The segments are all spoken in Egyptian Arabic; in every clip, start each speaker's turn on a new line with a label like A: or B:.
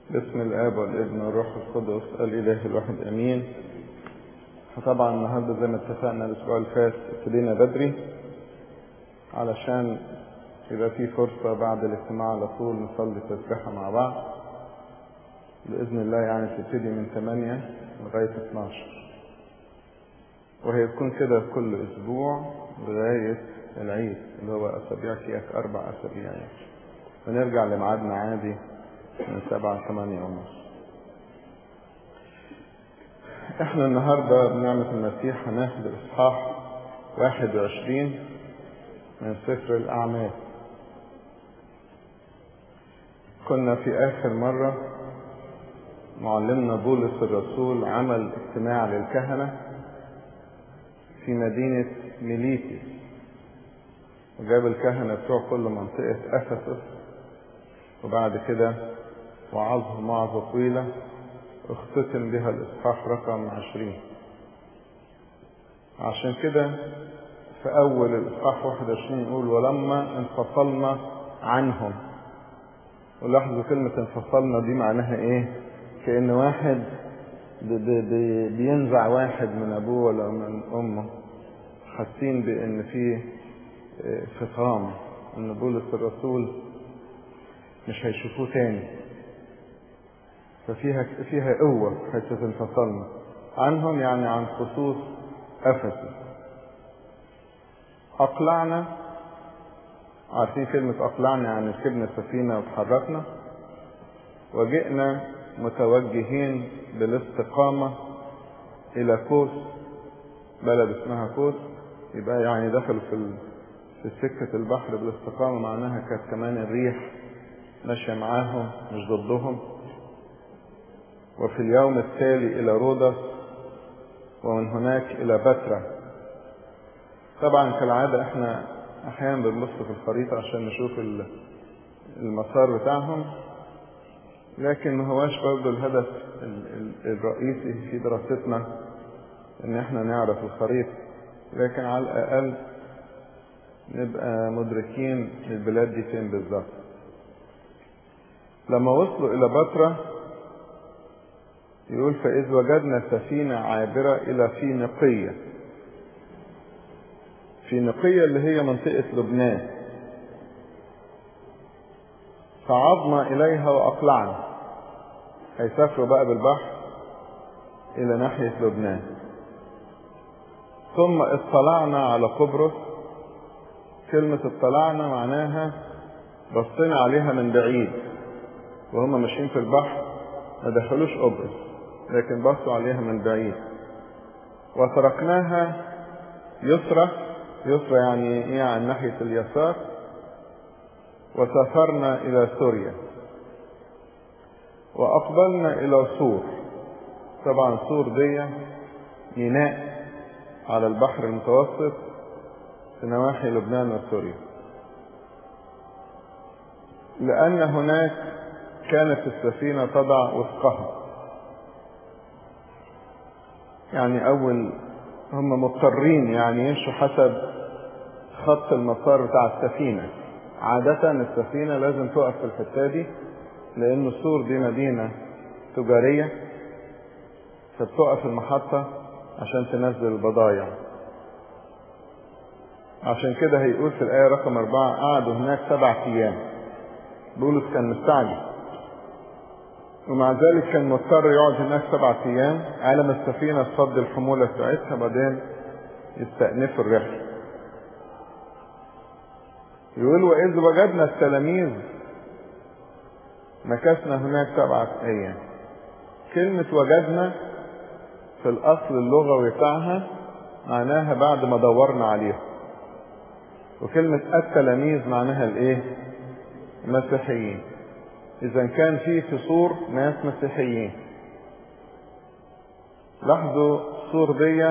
A: باسم الاب والابن والروح القدس الاله الواحد امين فطبعا النهارده زي ما اتفقنا الاسبوع اللي فات ابتدينا بدري علشان يبقى في فرصة بعد الاجتماع على طول نصلي تسبيحة مع بعض بإذن الله يعني تبتدي من 8 لغاية 12 وهي تكون كده كل أسبوع لغاية العيد اللي هو أسابيع كياك أربع أسابيع يعني ونرجع لميعادنا عادي من سبعة لثمانية ونص احنا النهاردة بنعمة المسيح هناخد إصحاح واحد وعشرين من سفر الأعمال كنا في آخر مرة معلمنا بولس الرسول عمل اجتماع للكهنة في مدينة ميليتي وجاب الكهنة بتوع كل منطقة أفسس وبعد كده وعظهم وعظة طويلة اختتم بها الإصحاح رقم عشرين عشان كده في أول الإصحاح 21 يقول ولما انفصلنا عنهم ولاحظوا كلمة انفصلنا دي معناها إيه؟ كأن واحد بي بي بينزع واحد من أبوه ولا من أمه حاسين بأن في فطام أن بولس الرسول مش هيشوفوه تاني ففيها فيها قوة حيث انفصلنا عنهم يعني عن خصوص أفسس أقلعنا عارفين كلمة أقلعنا يعني ركبنا سفينة وتحركنا وجئنا متوجهين بالاستقامة إلى كوس بلد اسمها كوس يبقى يعني دخلوا في في سكة البحر بالاستقامة معناها كانت كمان الريح ماشية معاهم مش ضدهم وفي اليوم التالي إلى رودس ومن هناك إلى بترا طبعا كالعادة احنا أحيانا بنبص في الخريطة عشان نشوف المسار بتاعهم لكن ما هواش برضه الهدف الرئيسي في دراستنا ان احنا نعرف الخريطة لكن على الأقل نبقى مدركين البلاد دي فين بالظبط لما وصلوا إلى بترا يقول فإذ وجدنا سفينة عابرة إلى فينيقية فينيقية اللي هي منطقة لبنان صعدنا إليها وأقلعنا هيسافروا بقى بالبحر إلى ناحية لبنان ثم اطلعنا على قبرص كلمة اطلعنا معناها بصينا عليها من بعيد وهم ماشيين في البحر ما دخلوش قبرص لكن بصوا عليها من بعيد وتركناها يسرى يسرى يعني ايه عن ناحية اليسار وسافرنا إلى سوريا وأقبلنا إلى صور طبعا صور دي ميناء على البحر المتوسط في نواحي لبنان وسوريا لأن هناك كانت السفينة تضع وفقها يعني أول هم مضطرين يعني يمشوا حسب خط المسار بتاع السفينة عادة السفينة لازم تقف في الحتة دي لأن سور دي مدينة تجارية فبتقف المحطة عشان تنزل البضايع عشان كده هيقول في الآية رقم أربعة قعدوا هناك سبع أيام بولس كان مستعجل ومع ذلك كان مضطر يقعد هناك سبعة أيام على ما السفينة تصد الحمولة بتاعتها بعدين يستأنفوا الرحلة. يقول وإذ وجدنا التلاميذ مكثنا هناك سبعة أيام. كلمة وجدنا في الأصل اللغوي بتاعها معناها بعد ما دورنا عليهم. وكلمة التلاميذ معناها الإيه؟ مسيحيين. إذا كان في في صور ناس مسيحيين لاحظوا صور دي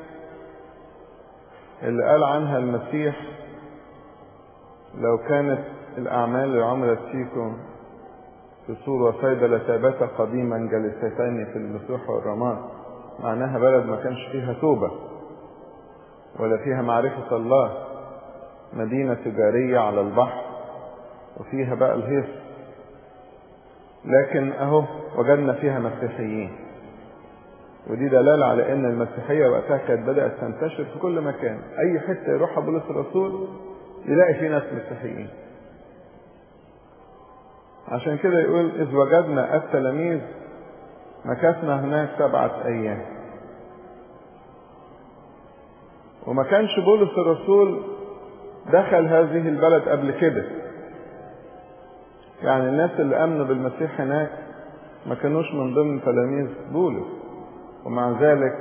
A: اللي قال عنها المسيح لو كانت الأعمال اللي عملت فيكم في صور وفايدة لثابت قديما جلستين في المسيح والرماد معناها بلد ما كانش فيها توبة ولا فيها معرفة الله مدينة تجارية على البحر وفيها بقى الهيص لكن اهو وجدنا فيها مسيحيين ودي دلالة على ان المسيحية وقتها كانت بدأت تنتشر في كل مكان اي حتة يروحها بولس الرسول يلاقي فيه ناس مسيحيين عشان كده يقول اذ وجدنا التلاميذ مكثنا هناك سبعة ايام وما كانش بولس الرسول دخل هذه البلد قبل كده يعني الناس اللي امنوا بالمسيح هناك ما كانوش من ضمن تلاميذ بولس ومع ذلك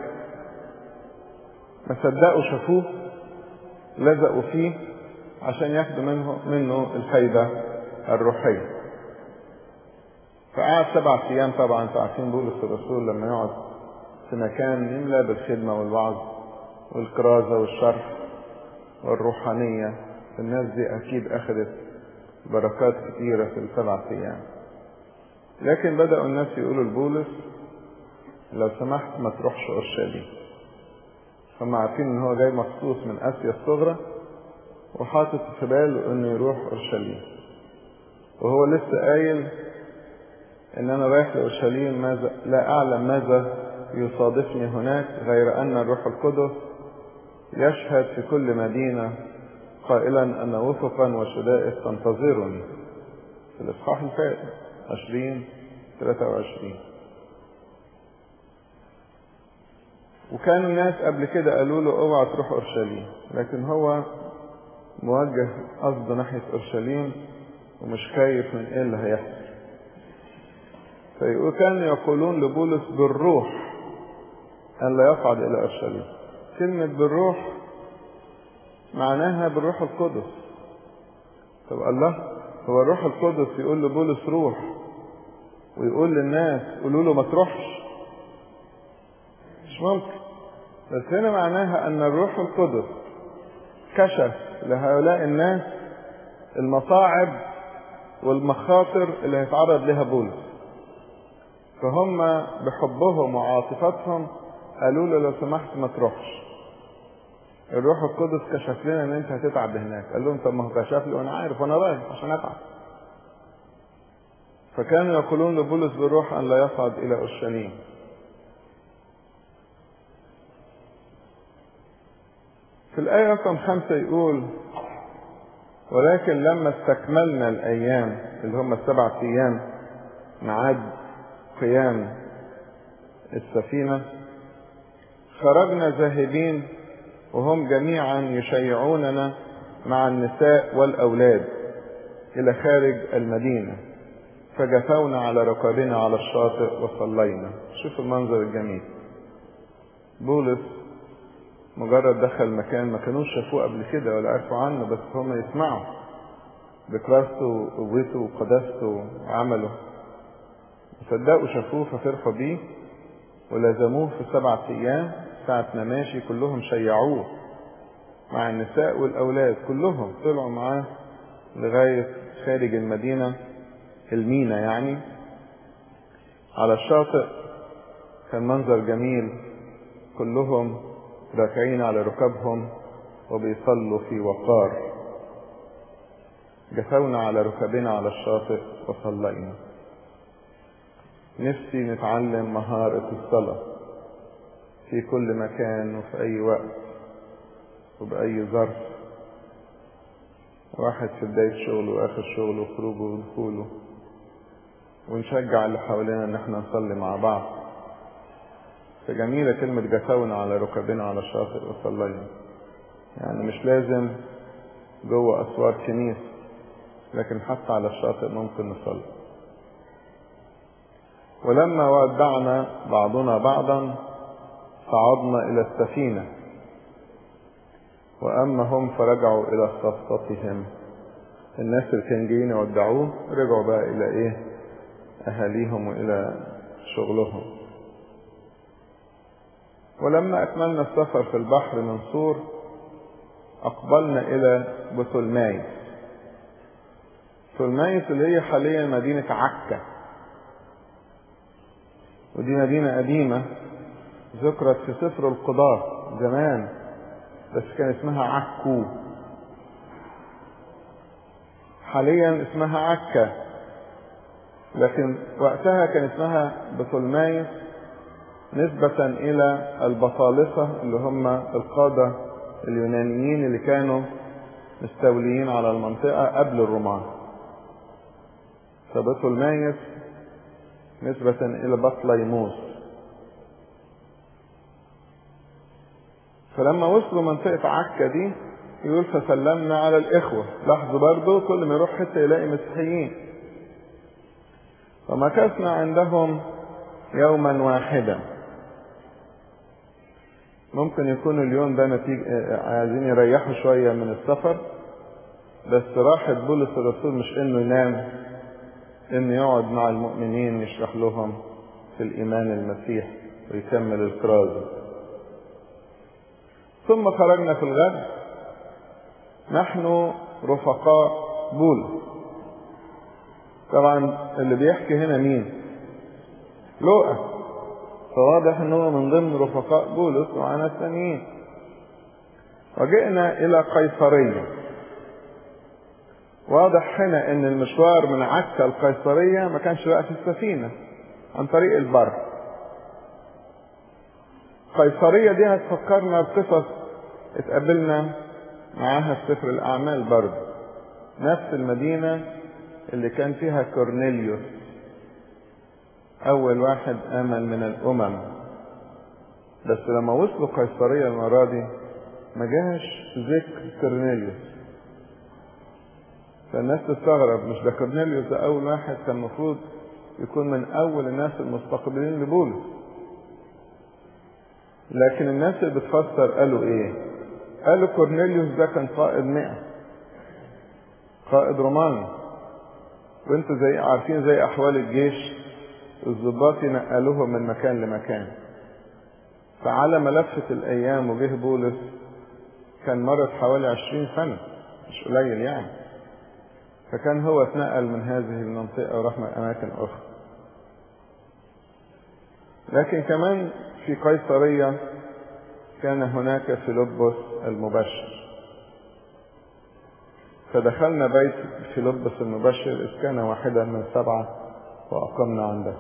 A: ما صدقوا شافوه لزقوا فيه عشان ياخدوا منه منه الفايدة الروحية فقعد سبع ايام طبعا انتوا عارفين بولس الرسول لما يقعد في مكان يملى بالخدمة والوعظ والكرازة والشرح والروحانية الناس دي اكيد اخذت بركات كثيرة في السبع ايام لكن بدأوا الناس يقولوا لبولس لو سمحت ما تروحش اورشليم هم عارفين ان هو جاي مخصوص من اسيا الصغرى وحاطط في باله انه يروح اورشليم وهو لسه قايل ان انا رايح لاورشليم ماذا لا اعلم ماذا يصادفني هناك غير ان الروح القدس يشهد في كل مدينة قائلا ان وفقا وشدائد تنتظرني في الاصحاح الفائت 20 23 وكان الناس قبل كده قالوا له اوعى تروح اورشليم لكن هو موجه قصده ناحية اورشليم ومش خايف من ايه اللي هيحصل فيقول كانوا يقولون لبولس بالروح ان لا يصعد الى اورشليم كلمة بالروح معناها بالروح القدس طب الله هو الروح القدس يقول لبولس روح ويقول للناس قولوا له ما تروحش مش ممكن بس هنا معناها ان الروح القدس كشف لهؤلاء الناس المصاعب والمخاطر اللي هيتعرض لها بولس فهم بحبهم وعاطفتهم قالوا له لو سمحت ما تروحش الروح القدس كشف لنا ان انت هتتعب هناك قال لهم طب ما هو كشف لي وانا عارف وانا رايح عشان اتعب فكانوا يقولون لبولس بالروح ان لا يصعد الى اورشليم في الآية رقم خمسة يقول ولكن لما استكملنا الأيام اللي هم السبع أيام ميعاد قيام السفينة خرجنا ذاهبين وهم جميعا يشيعوننا مع النساء والأولاد إلى خارج المدينة فجثونا على ركابنا على الشاطئ وصلينا شوف المنظر الجميل بولس مجرد دخل مكان ما كانوش شافوه قبل كده ولا عرفوا عنه بس هم يسمعوا بكراسته وقوته وقداسته وعمله صدقوا شافوه ففرحوا بيه ولازموه في سبعة أيام ساعة ما ماشي كلهم شيعوه مع النساء والأولاد كلهم طلعوا معاه لغاية خارج المدينة المينا يعني على الشاطئ كان منظر جميل كلهم راكعين على ركبهم وبيصلوا في وقار جثونا على ركبنا على الشاطئ وصلينا نفسي نتعلم مهارة الصلاة في كل مكان وفي أي وقت وبأي ظرف واحد في بداية شغله وآخر شغله وخروجه ودخوله ونشجع اللي حوالينا إن احنا نصلي مع بعض فجميلة كلمة جثونا على ركبنا على الشاطئ وصلينا يعني مش لازم جوه أسوار كنيس لكن حتى على الشاطئ ممكن نصلي ولما ودعنا بعضنا بعضا صعدنا إلى السفينة وأما هم فرجعوا إلى صفصتهم الناس اللي كانوا جايين يودعوه رجعوا بقى إلى إيه أهاليهم وإلى شغلهم ولما أكملنا السفر في البحر من صور أقبلنا إلى بطلمايس بطلمايس اللي هي حاليا مدينة عكا ودي مدينة قديمة ذكرت في سفر القضاة زمان بس كان اسمها عكو حاليا اسمها عكا لكن وقتها كان اسمها بطلمايس نسبة إلى البطالسة اللي هم القادة اليونانيين اللي كانوا مستوليين على المنطقة قبل الرومان فبطلمايس نسبة إلى بطليموس فلما وصلوا منطقة عكا دي يقول فسلمنا على الإخوة لاحظوا برضو كل ما يروح حتة يلاقي مسيحيين فمكثنا عندهم يوما واحدا ممكن يكون اليوم ده نتيجة عايزين يريحوا شوية من السفر بس راحة بولس الرسول مش انه ينام انه يقعد مع المؤمنين يشرح لهم في الايمان المسيح ويكمل الكراز ثم خرجنا في الغد نحن رفقاء بولس طبعا اللي بيحكي هنا مين لوقا فواضح ان هو من ضمن رفقاء بولس وعنا الثانيين وجئنا الى قيصريه واضح هنا ان المشوار من عكا القيصريه ما كانش بقى في السفينه عن طريق البر قيصريه دي هتفكرنا بقصص اتقابلنا معاها في سفر الاعمال برضه نفس المدينه اللي كان فيها كورنيليوس أول واحد آمن من الأمم بس لما وصلوا قيصرية المرة دي ما جاش ذكر كورنيليوس فالناس تستغرب مش ده كورنيليوس ده أول واحد كان المفروض يكون من أول الناس المستقبلين لبولس لكن الناس اللي بتفسر قالوا إيه؟ قالوا كورنيليوس ده كان قائد مئة قائد روماني وانتوا زي عارفين زي أحوال الجيش الضباط ينقلوهم من مكان لمكان فعلى ما لفت الأيام وجه بولس كان مرض حوالي عشرين سنة مش قليل يعني فكان هو اتنقل من هذه المنطقة وراح من أماكن أخرى لكن كمان في قيصرية كان هناك فيلبس المبشر فدخلنا بيت فيلبس المبشر إذ كان واحدا من سبعة وأقمنا عنده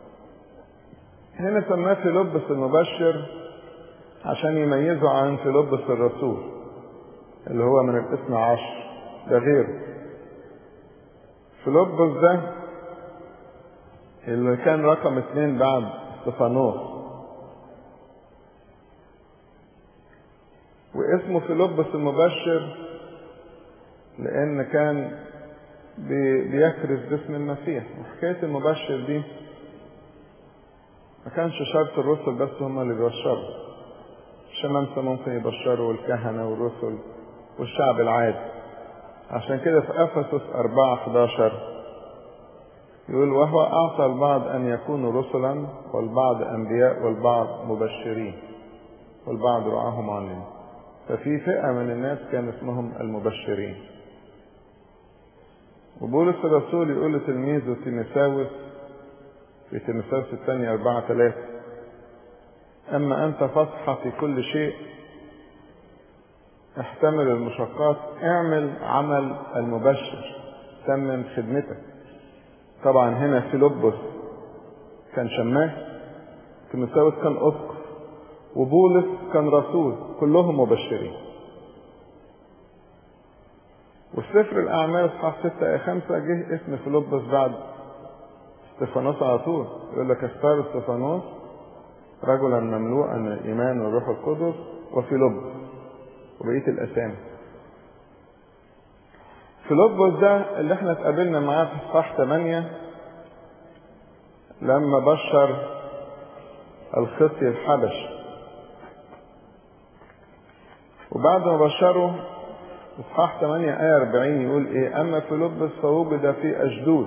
A: هنا سماه فيلبس المبشر عشان يميزه عن فيلبس الرسول اللي هو من الاثنى عشر ده غيره فيلبس ده اللي كان رقم اثنين بعد استفانوس واسمه فيلبس المبشر لان كان بيكرز باسم المسيح وحكاية المبشر دي ما كانش شرط الرسل بس هم اللي بيبشروا الشمامسة ممكن يبشروا والكهنة والرسل والشعب العادي عشان كده في أفسس 4 11 يقول وهو أعطى البعض أن يكونوا رسلا والبعض أنبياء والبعض مبشرين والبعض رعاهم معلمين ففي فئة من الناس كان اسمهم المبشرين وبولس الرسول يقول لتلميذه تيمساوس في تيمساوس الثانية أربعة ثلاثة أما أنت فاصحى في كل شيء احتمل المشقات اعمل عمل المبشر تمم خدمتك طبعا هنا فيلبس كان شماه تيمساوس كان أسقف وبولس كان رسول كلهم مبشرين وسفر الأعمال اصحاح 6 آية 5 جه اسم فيلبس بعد استفانوس على طول يقول لك اختار استفانوس رجلا مملوءا من الإيمان والروح القدس وفيلبس وبقية الأسامي فيلبس ده اللي احنا اتقابلنا معاه في اصحاح 8 لما بشر الخطي الحبشي وبعد ما بشره اصحاح 8 آية 40 يقول ايه اما فيلبس فوجد في اشدود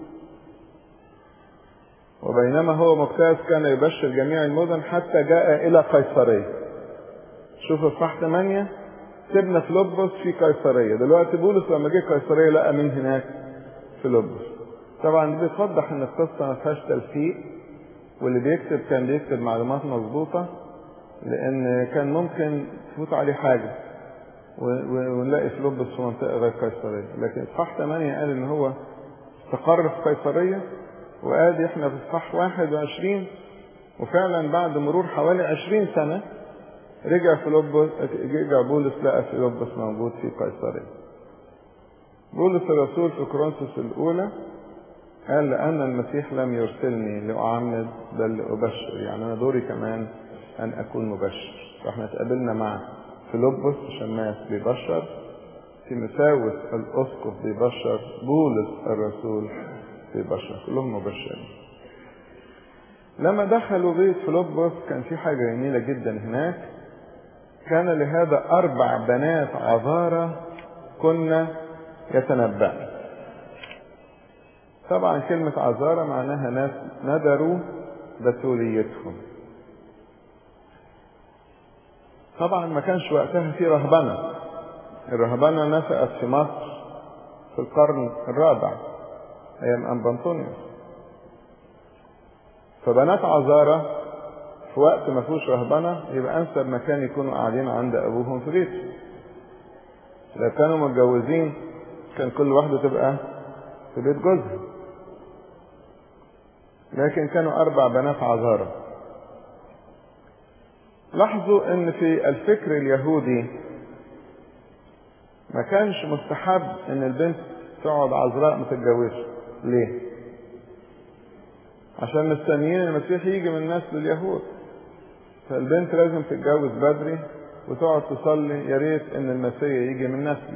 A: وبينما هو مجتاز كان يبشر جميع المدن حتى جاء الى قيصرية شوف اصحاح 8 سيبنا فيلبس في قيصرية دلوقتي بولس لما جه قيصرية لقى مين هناك فيلبس طبعا دي بتوضح ان القصة ما فيهاش تلفيق واللي بيكتب كان بيكتب معلومات مظبوطة لان كان ممكن تفوت عليه حاجة ونلاقي فيلبس في منطقة غير قيصرية لكن اصحاح 8 قال ان هو استقر في قيصرية وادي احنا في اصحاح 21 وفعلا بعد مرور حوالي 20 سنة رجع فيلبس رجع بولس لقى فيلبس موجود في قيصرية. بولس الرسول في كورنثوس الأولى قال لأن المسيح لم يرسلني لأعمد بل لأبشر يعني أنا دوري كمان أن أكون مبشر فإحنا اتقابلنا مع فيلبس شماس بيبشر تيموثاوس الأسقف بيبشر بولس الرسول بيبشر كلهم مبشرين لما دخلوا بيت فيلبس كان في حاجة جميلة جدا هناك كان لهذا أربع بنات عذارى كنا يتنبأن طبعا كلمة عذارى معناها ناس ندروا بتوليتهم طبعا ما كانش وقتها في رهبنة الرهبنة نشأت في مصر في القرن الرابع أيام أنبنطونيوس فبنات عذارى في وقت ما فيهوش رهبنة يبقى أنسب مكان يكونوا قاعدين عند أبوهم في بيت لو كانوا متجوزين كان كل واحدة تبقى في بيت جوزها لكن كانوا أربع بنات عذارى لاحظوا ان في الفكر اليهودي ما كانش مستحب ان البنت تقعد عذراء ما تتجوزش ليه عشان مستنيين المسيح يجي من نسل اليهود فالبنت لازم تتجوز بدري وتقعد تصلي يا ريت ان المسيح يجي من نسلي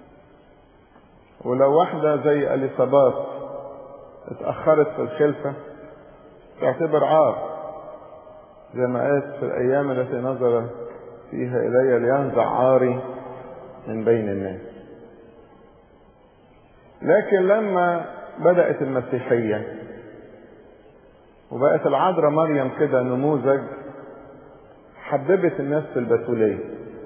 A: ولو واحدة زي اليصابات اتأخرت في الخلفة تعتبر عار زي ما قالت في الأيام التي نظر فيها إلي لينزع عاري من بين الناس لكن لما بدأت المسيحية وبقت العذراء مريم كده نموذج حببت الناس في البتولية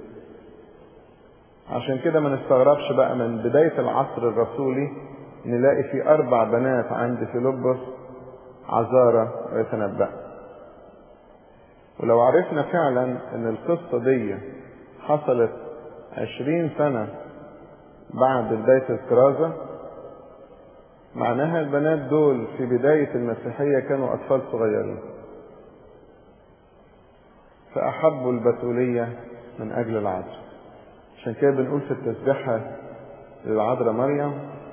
A: عشان كده ما نستغربش بقى من بداية العصر الرسولي نلاقي في أربع بنات عند فيلبس عذارى ويتنبأ ولو عرفنا فعلا ان القصة دي حصلت عشرين سنة بعد بداية الكرازة معناها البنات دول في بداية المسيحية كانوا أطفال صغيرين فأحبوا البتولية من أجل العذراء عشان كده بنقول في التسبيحة للعذراء مريم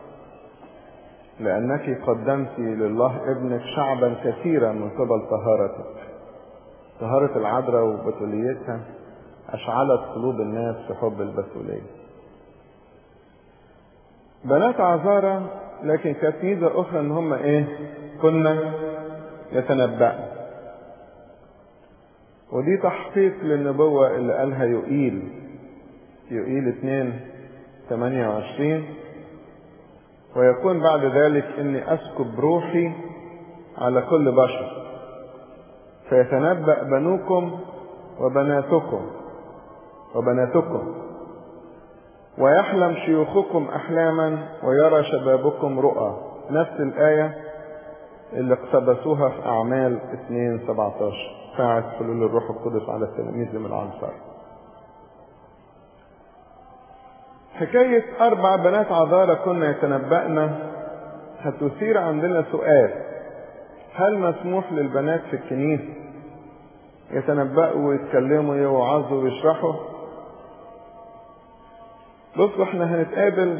A: لأنك قدمت لله ابنك شعبا كثيرا من قبل طهارتك طهارة العذراء وبتوليتها أشعلت قلوب الناس في حب البتولية بنات عذارى لكن كانت ميزة أخرى إن هم إيه؟ كنا يتنبأ ودي تحقيق للنبوة اللي قالها يؤيل يؤيل 2 28 ويكون بعد ذلك إني أسكب روحي على كل بشر فيتنبأ بنوكم وبناتكم وبناتكم ويحلم شيوخكم أحلاما ويرى شبابكم رؤى نفس الآية اللي اقتبسوها في أعمال 2 17 ساعة حلول الروح القدس على التلاميذ من العنصر حكاية أربع بنات عذارى كنا يتنبأنا هتثير عندنا سؤال هل مسموح للبنات في الكنيسة يتنبأوا ويتكلموا يوعظوا ويشرحوا بصوا احنا هنتقابل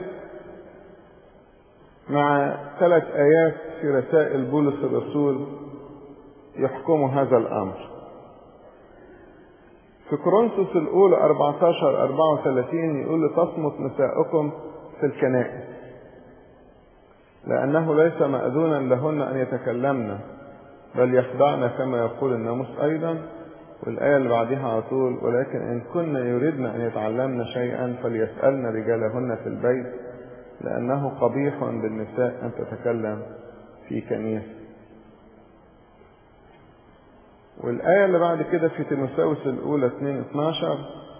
A: مع ثلاث آيات في رسائل بولس الرسول يحكموا هذا الأمر في كورنثوس الأولى 14 34 يقول تصمت نساؤكم في الكنائس لأنه ليس مأذونا لهن أن يتكلمن بل يخضعن كما يقول الناموس أيضا والآية اللي بعدها على طول ولكن إن كنا يريدن أن يتعلمن شيئا فليسألن رجالهن في البيت لأنه قبيح بالنساء أن تتكلم في كنيسة والآية اللي بعد كده في تيموثاوس الأولى 2 12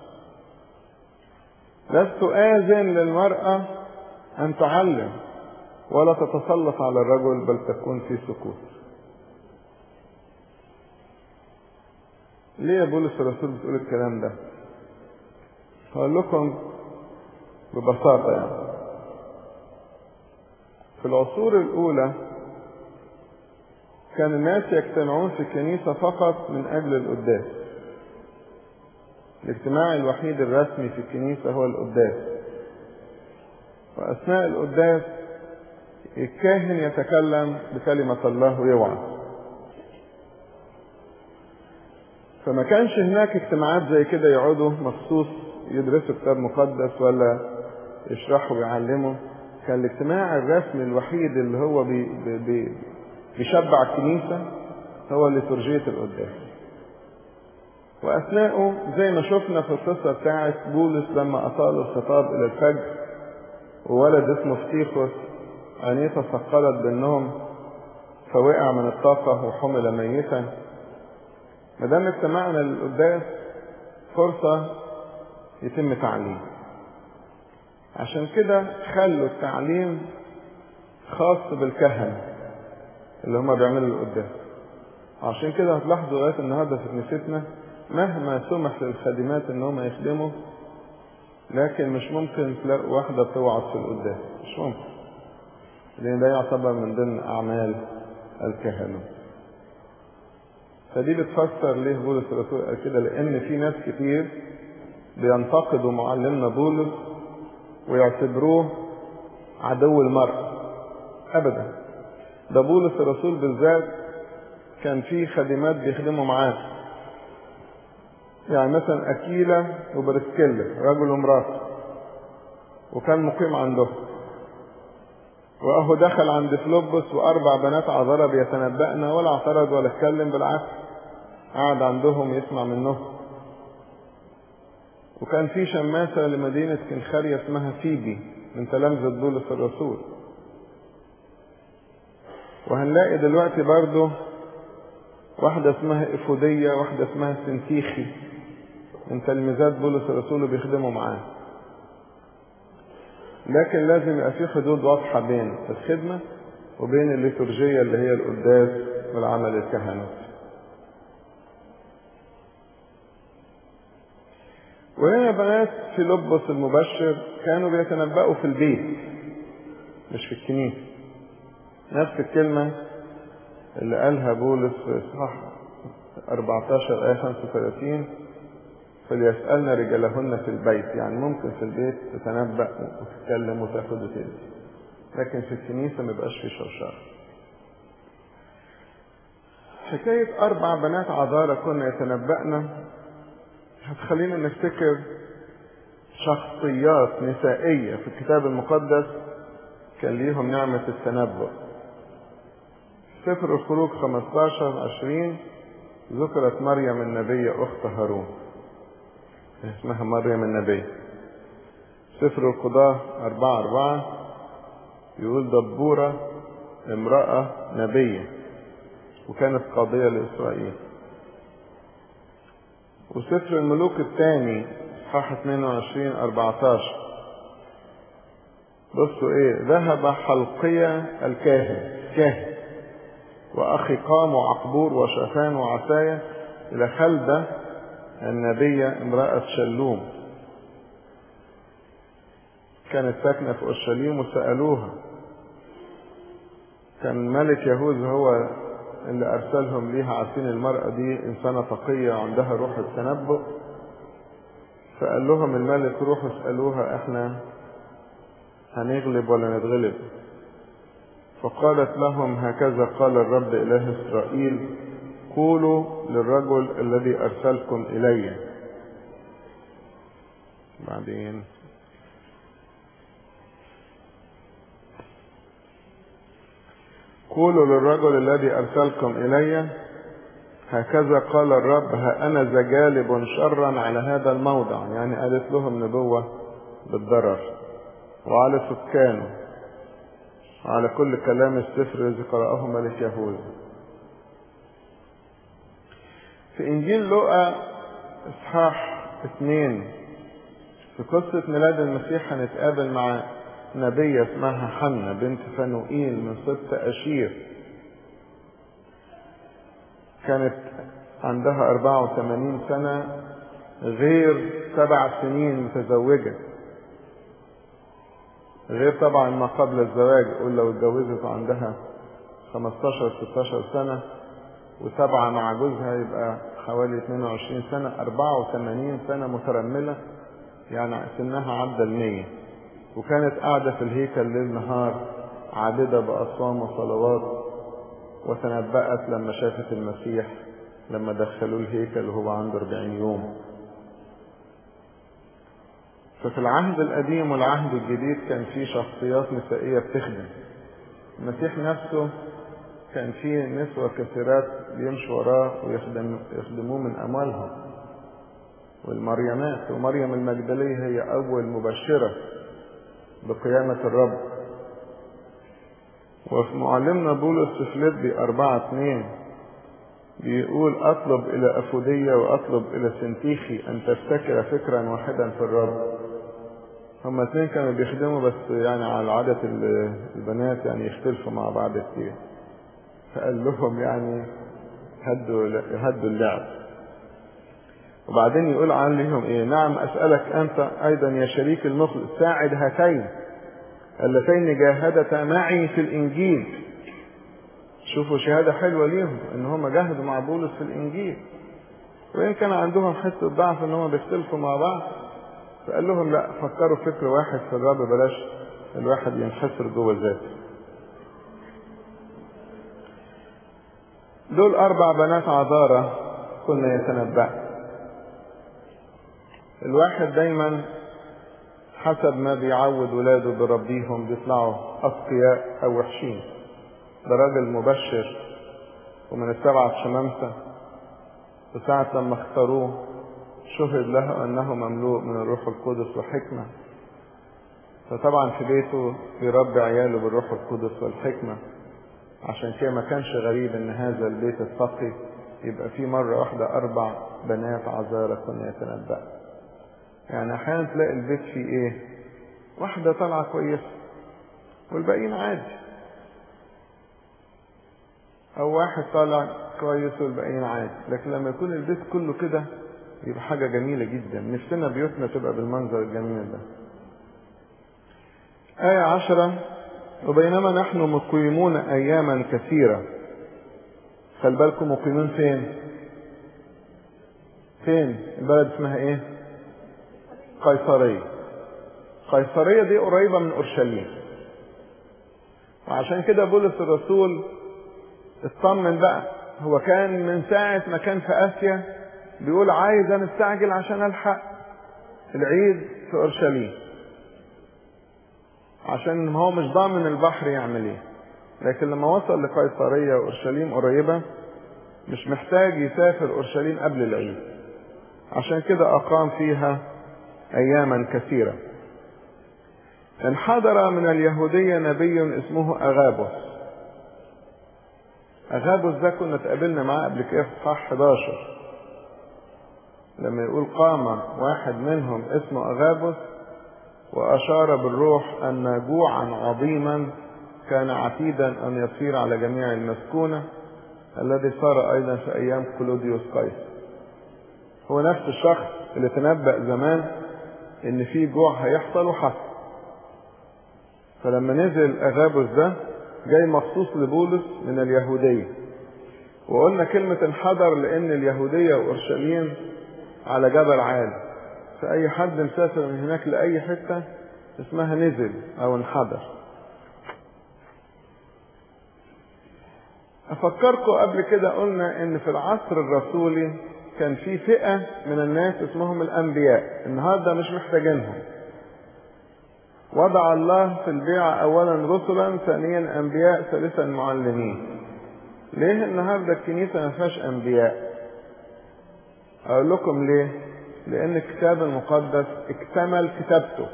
A: لست آذن للمرأة أن تعلم ولا تتسلط على الرجل بل تكون في سكوت ليه يا بولس الرسول بتقول الكلام ده هقول لكم ببساطة يعني في العصور الأولى كان الناس يجتمعون في الكنيسة فقط من أجل القداس الاجتماع الوحيد الرسمي في الكنيسة هو القداس وأثناء القداس الكاهن يتكلم بكلمة الله ويوعظ فما كانش هناك اجتماعات زي كده يقعدوا مخصوص يدرسوا كتاب مقدس ولا يشرحوا ويعلموا كان الاجتماع الرسمي الوحيد اللي هو بي بي بيشبع الكنيسة هو لترجية القداس وأثناءه زي ما شفنا في القصة بتاعت بولس لما أطال الخطاب إلى الفجر وولد اسمه فتيخوس عينيه تثقلت بالنوم فوقع من الطاقة وحمل ميتا ما دام اجتمعنا للقداس فرصة يتم تعليم عشان كده خلوا التعليم خاص بالكهنة اللي هم بيعملوا القداس عشان كده هتلاحظوا لغاية النهاردة في كنيستنا مهما سمح للخادمات ان هم يخدموا لكن مش ممكن تلاقوا واحدة بتوعظ في القداس مش ممكن لأن ده يعتبر من ضمن أعمال الكهنة فدي بتفسر ليه بولس الرسول قال كده لأن في ناس كتير بينتقدوا معلمنا بولس ويعتبروه عدو المرء أبدا ده بولس الرسول بالذات كان في خادمات بيخدموا معاه يعني مثلا أكيلة وبرسكيلا رجل ومراته وكان مقيم عندهم وأهو دخل عند فلوبس وأربع بنات عذراء بيتنبأن ولا اعترض ولا اتكلم بالعكس قعد عندهم يسمع منهم وكان في شماسة لمدينة كنخارية اسمها فيبي من تلامذة بولس الرسول وهنلاقي دلوقتي برضه واحدة اسمها إفودية واحدة اسمها سنتيخي من تلميذات بولس الرسول بيخدموا معاه لكن لازم يبقى في حدود واضحة بين الخدمة وبين الليتورجية اللي هي القداس والعمل الكهنوتي وهنا بنات في لبس المبشر كانوا بيتنبأوا في البيت مش في الكنيسة نفس الكلمة اللي قالها بولس في إصحاح 14 آية 35 فليسألن رجالهن في البيت يعني ممكن في البيت تتنبأ وتتكلم وتاخد وتدي لكن في الكنيسة ما يبقاش في شرشرة حكاية أربع بنات عذارى كنا يتنبأنا هتخلينا نفتكر شخصيات نسائية في الكتاب المقدس كان ليهم نعمة التنبؤ سفر الخروج 15 20 ذكرت مريم النبية أخت هارون اسمها مريم النبي سفر القضاة أربعة أربعة يقول دبورة امرأة نبية وكانت قاضية لإسرائيل وسفر الملوك الثاني اصحاح 22 14 بصوا ايه ذهب حلقية الكاهن كاهن واخي قام وعقبور وشافان وعسايا الى خلدة النبية امرأة شلوم كانت ساكنة في أورشليم وسألوها كان ملك يهوذا هو اللي أرسلهم ليها عارفين المرأة دي إنسانة تقية عندها روح التنبؤ فقال لهم الملك روحوا اسألوها احنا هنغلب ولا نتغلب فقالت لهم هكذا قال الرب إله إسرائيل قولوا للرجل الذي أرسلكم إلي بعدين قولوا للرجل الذي أرسلكم إلي هكذا قال الرب ها أنا ذا جالب شرا على هذا الموضع يعني قالت لهم نبوة بالضرر وعلى سكانه وعلى كل كلام السفر الذي قرأه ملك يهوذا في إنجيل لوقا إصحاح اثنين في قصة ميلاد المسيح هنتقابل مع نبية اسمها حنة بنت فنوئيل من سبط أشير كانت عندها 84 سنة غير سبع سنين متزوجة غير طبعا ما قبل الزواج قول لو اتجوزت عندها 15 16 سنة وسبعة مع جوزها يبقى حوالي 22 سنة 84 سنة مترملة يعني سنها عدى المية وكانت قاعدة في الهيكل ليل نهار عابدة بأصوام وصلوات وتنبأت لما شافت المسيح لما دخلوه الهيكل وهو عنده 40 يوم ففي العهد القديم والعهد الجديد كان في شخصيات نسائية بتخدم المسيح نفسه كان في نسوة كثيرات بيمشوا وراه ويخدم يخدموه من أموالهم والمريمات ومريم المجدلية هي أول مبشرة بقيامة الرب وفي معلمنا بولس في فيليبي أربعة اتنين بيقول أطلب إلى أفودية وأطلب إلى سنتيخي أن تفتكر فكرا واحدا في الرب هما اتنين كانوا بيخدموا بس يعني على عادة البنات يعني يختلفوا مع بعض كتير فقال لهم يعني هدوا هدوا اللعب وبعدين يقول عليهم ايه نعم اسألك انت ايضا يا شريك المخلص ساعد هاتين اللتين جاهدتا معي في الانجيل شوفوا شهادة حلوة ليهم ان هم جاهدوا مع بولس في الانجيل وان كان عندهم حتة ضعف ان هم بيختلفوا مع بعض فقال لهم لا فكروا فكر واحد في الرب بلاش الواحد ينحصر جوه ذاته دول اربع بنات عذارة كنا يتنبأ الواحد دايما حسب ما بيعود ولاده بربيهم بيطلعوا أتقياء أو وحشين ده راجل مبشر ومن السبعة شمامسة وساعة لما اختاروه شهد له أنه مملوء من الروح القدس وحكمة فطبعا في بيته بيربي عياله بالروح القدس والحكمة عشان كده ما كانش غريب ان هذا البيت التقي يبقى فيه مرة واحدة أربع بنات عذارى كنا يتنبأ يعني أحيانا تلاقي البيت فيه إيه؟ واحدة طالعة كويسة والباقيين عادي أو واحد طالع كويس والباقيين عادي لكن لما يكون البيت كله كده يبقى حاجة جميلة جدا نفسنا بيوتنا تبقى بالمنظر الجميل ده آية عشرة وبينما نحن مقيمون أياما كثيرة خلي بالكم مقيمين فين؟ فين؟ البلد اسمها إيه؟ قيصرية قيصرية دي قريبة من أورشليم وعشان كده بولس الرسول اطمن بقى هو كان من ساعة ما كان في آسيا بيقول عايز أنا استعجل عشان ألحق العيد في أورشليم عشان هو مش ضامن البحر يعمل ايه لكن لما وصل لقيصرية وأورشليم قريبة مش محتاج يسافر أورشليم قبل العيد عشان كده أقام فيها أياما كثيرة انحدر من اليهودية نبي اسمه أغابوس أغابوس ده كنا اتقابلنا معاه قبل كده في صح 11 لما يقول قام واحد منهم اسمه أغابوس وأشار بالروح أن جوعا عظيما كان عتيدا أن يصير على جميع المسكونة الذي صار أيضا في أيام كلوديوس قيصر هو نفس الشخص اللي تنبأ زمان إن في جوع هيحصل وحصل فلما نزل أغابوس ده جاي مخصوص لبولس من اليهودية وقلنا كلمة انحدر لأن اليهودية وأورشليم على جبل عالي فأي حد مسافر من هناك لأي حتة اسمها نزل أو انحدر أفكركم قبل كده قلنا إن في العصر الرسولي كان في فئة من الناس اسمهم الأنبياء النهاردة مش محتاجينهم وضع الله في البيع أولا رسلا ثانيا أنبياء ثالثا معلمين ليه النهاردة الكنيسة ما فيهاش أنبياء أقول لكم ليه لأن الكتاب المقدس اكتمل كتابته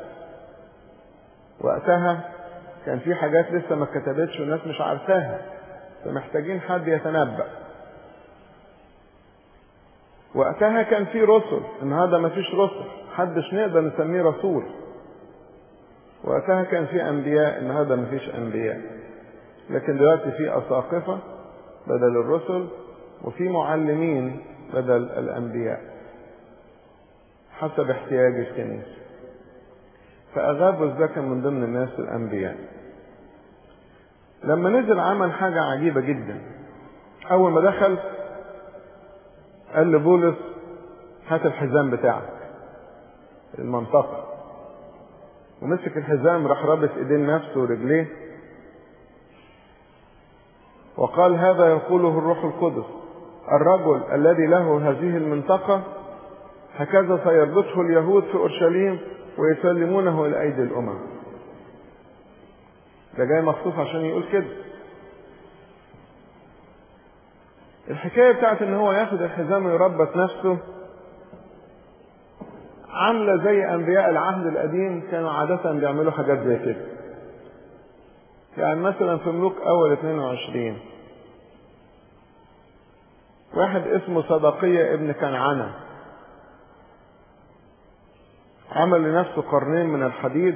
A: وقتها كان في حاجات لسه ما اتكتبتش والناس مش عارفاها فمحتاجين حد يتنبأ وقتها كان في رسل النهارده ما فيش رسل حدش نقدر نسميه رسول وقتها كان في انبياء النهارده ما فيش انبياء لكن دلوقتي في اساقفه بدل الرسل وفي معلمين بدل الانبياء حسب احتياج الكنيسه فاغابوس ده كان من ضمن الناس الانبياء لما نزل عمل حاجة عجيبة جدا أول ما دخل قال لبولس هات الحزام بتاعك المنطقة ومسك الحزام راح رابط ايدين نفسه ورجليه وقال هذا يقوله الروح القدس الرجل الذي له هذه المنطقة هكذا سيربطه اليهود في أورشليم ويسلمونه إلى أيدي الأمم ده جاي مخصوص عشان يقول كده الحكاية بتاعت ان هو ياخد الحزام ويربط نفسه عاملة زي انبياء العهد القديم كانوا عادة بيعملوا حاجات زي كده يعني مثلا في ملوك اول 22 واحد اسمه صدقية ابن كنعانة عمل لنفسه قرنين من الحديد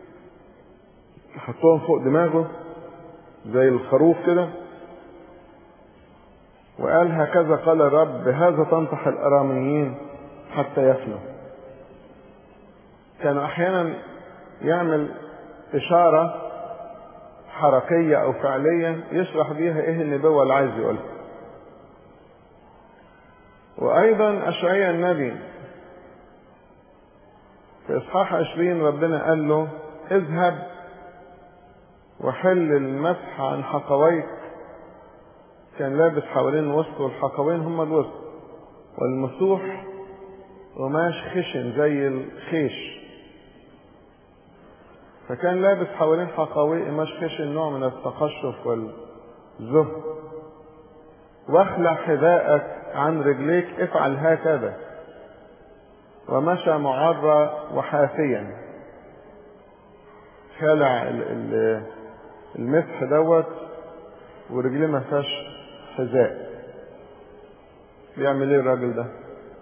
A: حطهم فوق دماغه زي الخروف كده وقال هكذا قال الرب بهذا تنطح الاراميين حتى يفنوا كان احيانا يعمل اشاره حركيه او فعليه يشرح بيها ايه النبوه اللي عايز يقولها وايضا اشعيا النبي في اصحاح عشرين ربنا قال له اذهب وحل المسح عن حقويك كان لابس حوالين وسط والحقوين هم الوسط والمسوح قماش خشن زي الخيش فكان لابس حوالين حقويه قماش خشن نوع من التقشف والزهد واخلع حذاءك عن رجليك افعل هكذا ومشى معرى وحافيا خلع المسح دوت ورجليه ما فيهاش حذاء بيعمل ايه الراجل ده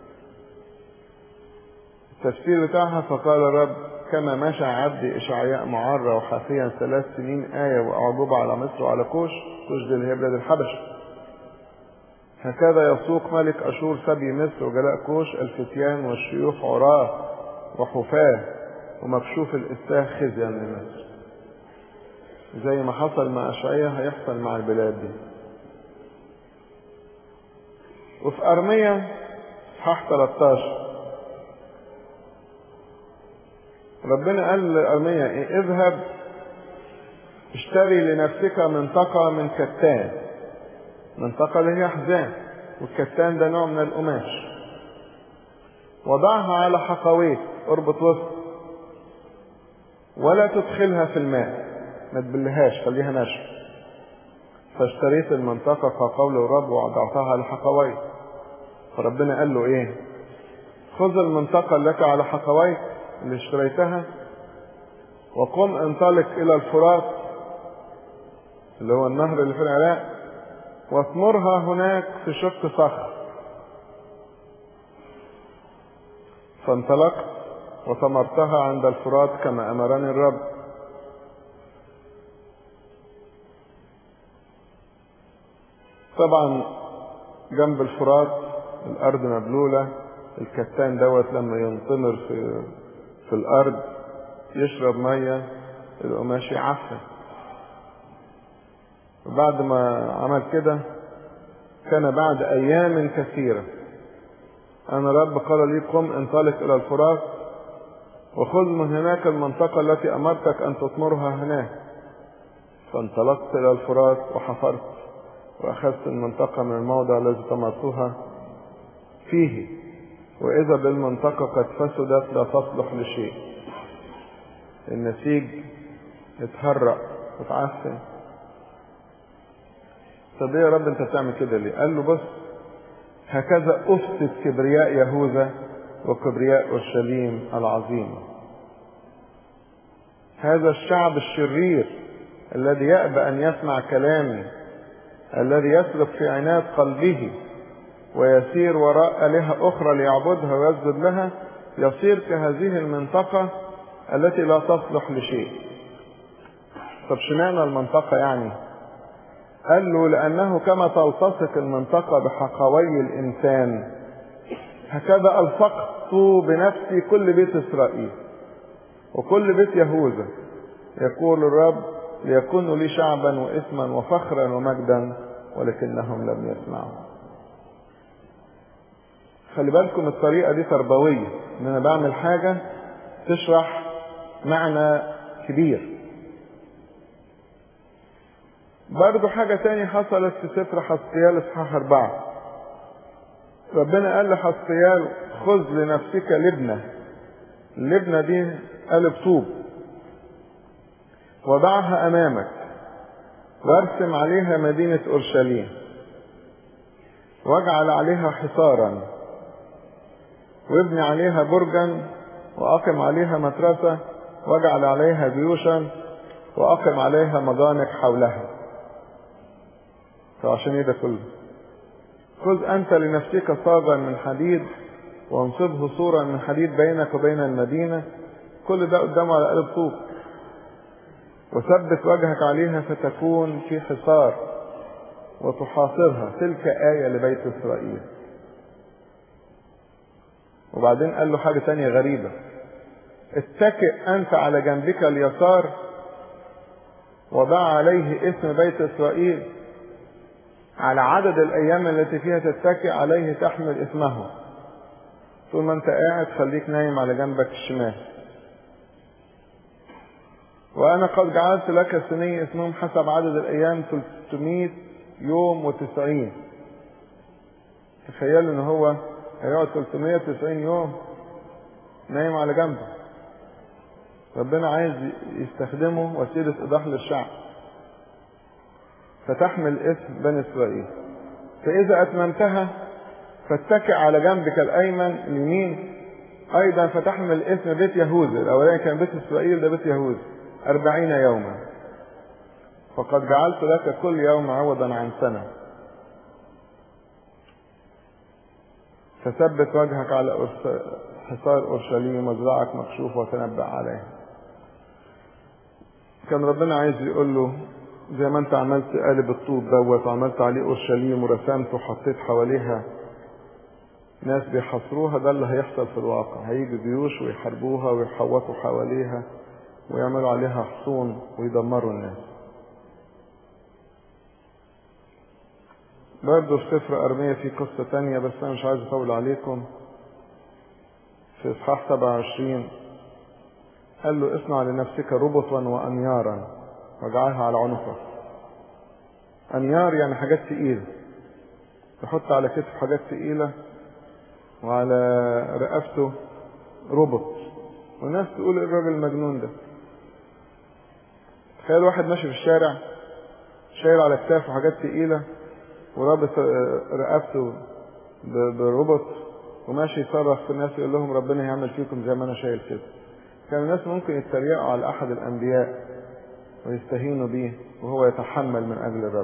A: التفسير بتاعها فقال الرب كما مشى عبدي اشعياء معرى وحافيا ثلاث سنين آية وأعجوبة على مصر وعلى كوش كوش دي اللي هي بلاد الحبش هكذا يسوق ملك أشور سبي مصر وجلاء كوش الفتيان والشيوخ عراه وحفاة ومكشوف الإساه خزيا لمصر زي ما حصل مع أشعياء هيحصل مع البلاد دي وفي أرمية صحاح 13 ربنا قال لأرمية إيه اذهب اشتري لنفسك منطقة من كتان منطقة اللي هي حزام والكتان ده نوع من القماش وضعها على حقويك اربط وسط ولا تدخلها في الماء ما تبلهاش خليها ناشفة فاشتريت المنطقة كقول الرب ووضعتها على حقويك فربنا قال له ايه خذ المنطقة التي على حقويك اللي اشتريتها وقم انطلق الى الفرات اللي هو النهر اللي في العراق واثمرها هناك في شق صخر فانطلقت وثمرتها عند الفرات كما امرني الرب طبعا جنب الفرات الارض مبلوله الكتان دوت لما ينطمر في في الارض يشرب ميه القماش يعفن وبعد ما عمل كده كان بعد ايام كثيره انا رب قال لي قم انطلق الى الفرات وخذ من هناك المنطقه التي امرتك ان تثمرها هناك فانطلقت الى الفرات وحفرت واخذت المنطقه من الموضع الذي ثمرتها فيه واذا بالمنطقه قد فسدت لا تصلح لشيء النسيج اتهرأ وتعفن طب ايه يا رب انت بتعمل كده ليه قال له بص هكذا افسد كبرياء يهوذا وكبرياء اورشليم العظيم هذا الشعب الشرير الذي يأبى ان يسمع كلامي الذي يسلك في عناد قلبه ويسير وراء آلهة أخرى ليعبدها ويسجد لها يصير كهذه المنطقة التي لا تصلح لشيء طب شمعنا المنطقة يعني قال له لأنه كما تلتصق المنطقة بحقوي الإنسان هكذا ألصقت بنفسي كل بيت إسرائيل وكل بيت يهوذا يقول الرب ليكونوا لي شعبا وإثما وفخرا ومجدا ولكنهم لم يسمعوا خلي بالكم الطريقة دي تربوية ان انا بعمل حاجة تشرح معنى كبير برضو حاجة تاني حصلت في سفر حسقيال اصحاح أربعة ربنا قال لحسقيال خذ لنفسك لبنة اللبنة دي قالب طوب وضعها أمامك وارسم عليها مدينة أورشليم واجعل عليها حصارا وابني عليها برجا وأقم عليها مترسة واجعل عليها جيوشا وأقم عليها مضانك حولها فعشان ايه ده كله خذ أنت لنفسك صاغا من حديد وانصبه صورا من حديد بينك وبين المدينة كل ده قدامه على قلب طوب وثبت وجهك عليها فتكون في حصار وتحاصرها تلك آية لبيت إسرائيل وبعدين قال له حاجة تانية غريبة اتكئ أنت على جنبك اليسار وضع عليه اسم بيت إسرائيل على عدد الأيام التي فيها تتكئ عليه تحمل اسمه طول ما أنت قاعد خليك نايم على جنبك الشمال وأنا قد جعلت لك سنين اسمهم حسب عدد الأيام 300 يوم و90 تخيلوا إن هو هيقعد 390 يوم نايم على جنبه ربنا عايز يستخدمه وسيلة إيضاح للشعب فتحمل اسم بني إسرائيل فإذا أتممتها فاتكئ على جنبك الأيمن اليمين أيضا فتحمل اسم بيت يهوذا الأولاني كان بيت إسرائيل ده بيت يهوذا أربعين يوما فقد جعلت لك كل يوم عوضا عن سنة فثبت وجهك على حصار أورشليم وذراعك مكشوف وتنبأ عليه كان ربنا عايز يقول له زي ما انت عملت قالب الطوب دوت وعملت عليه اورشليم ورسمت وحطيت حواليها ناس بيحصروها ده اللي هيحصل في الواقع هيجي جيوش ويحاربوها ويحوطوا حواليها ويعملوا عليها حصون ويدمروا الناس برضه في سفر أرمية في قصة تانية بس أنا مش عايز أطول عليكم في إصحاح 27 قال له اصنع لنفسك ربطا وأنيارا واجعلها على عنقك أنيار يعني حاجات تقيلة تحط على كتف حاجات تقيلة وعلى رقبته ربط والناس تقول ايه الراجل المجنون ده تخيل واحد ماشي في الشارع شايل على كتافه حاجات تقيلة ورابط رقبته بربط وماشي يصرخ في الناس يقول لهم ربنا هيعمل فيكم زي ما انا شايل كده كان الناس ممكن يتريقوا على احد الانبياء ويستهينوا به وهو يتحمل من اجل الرب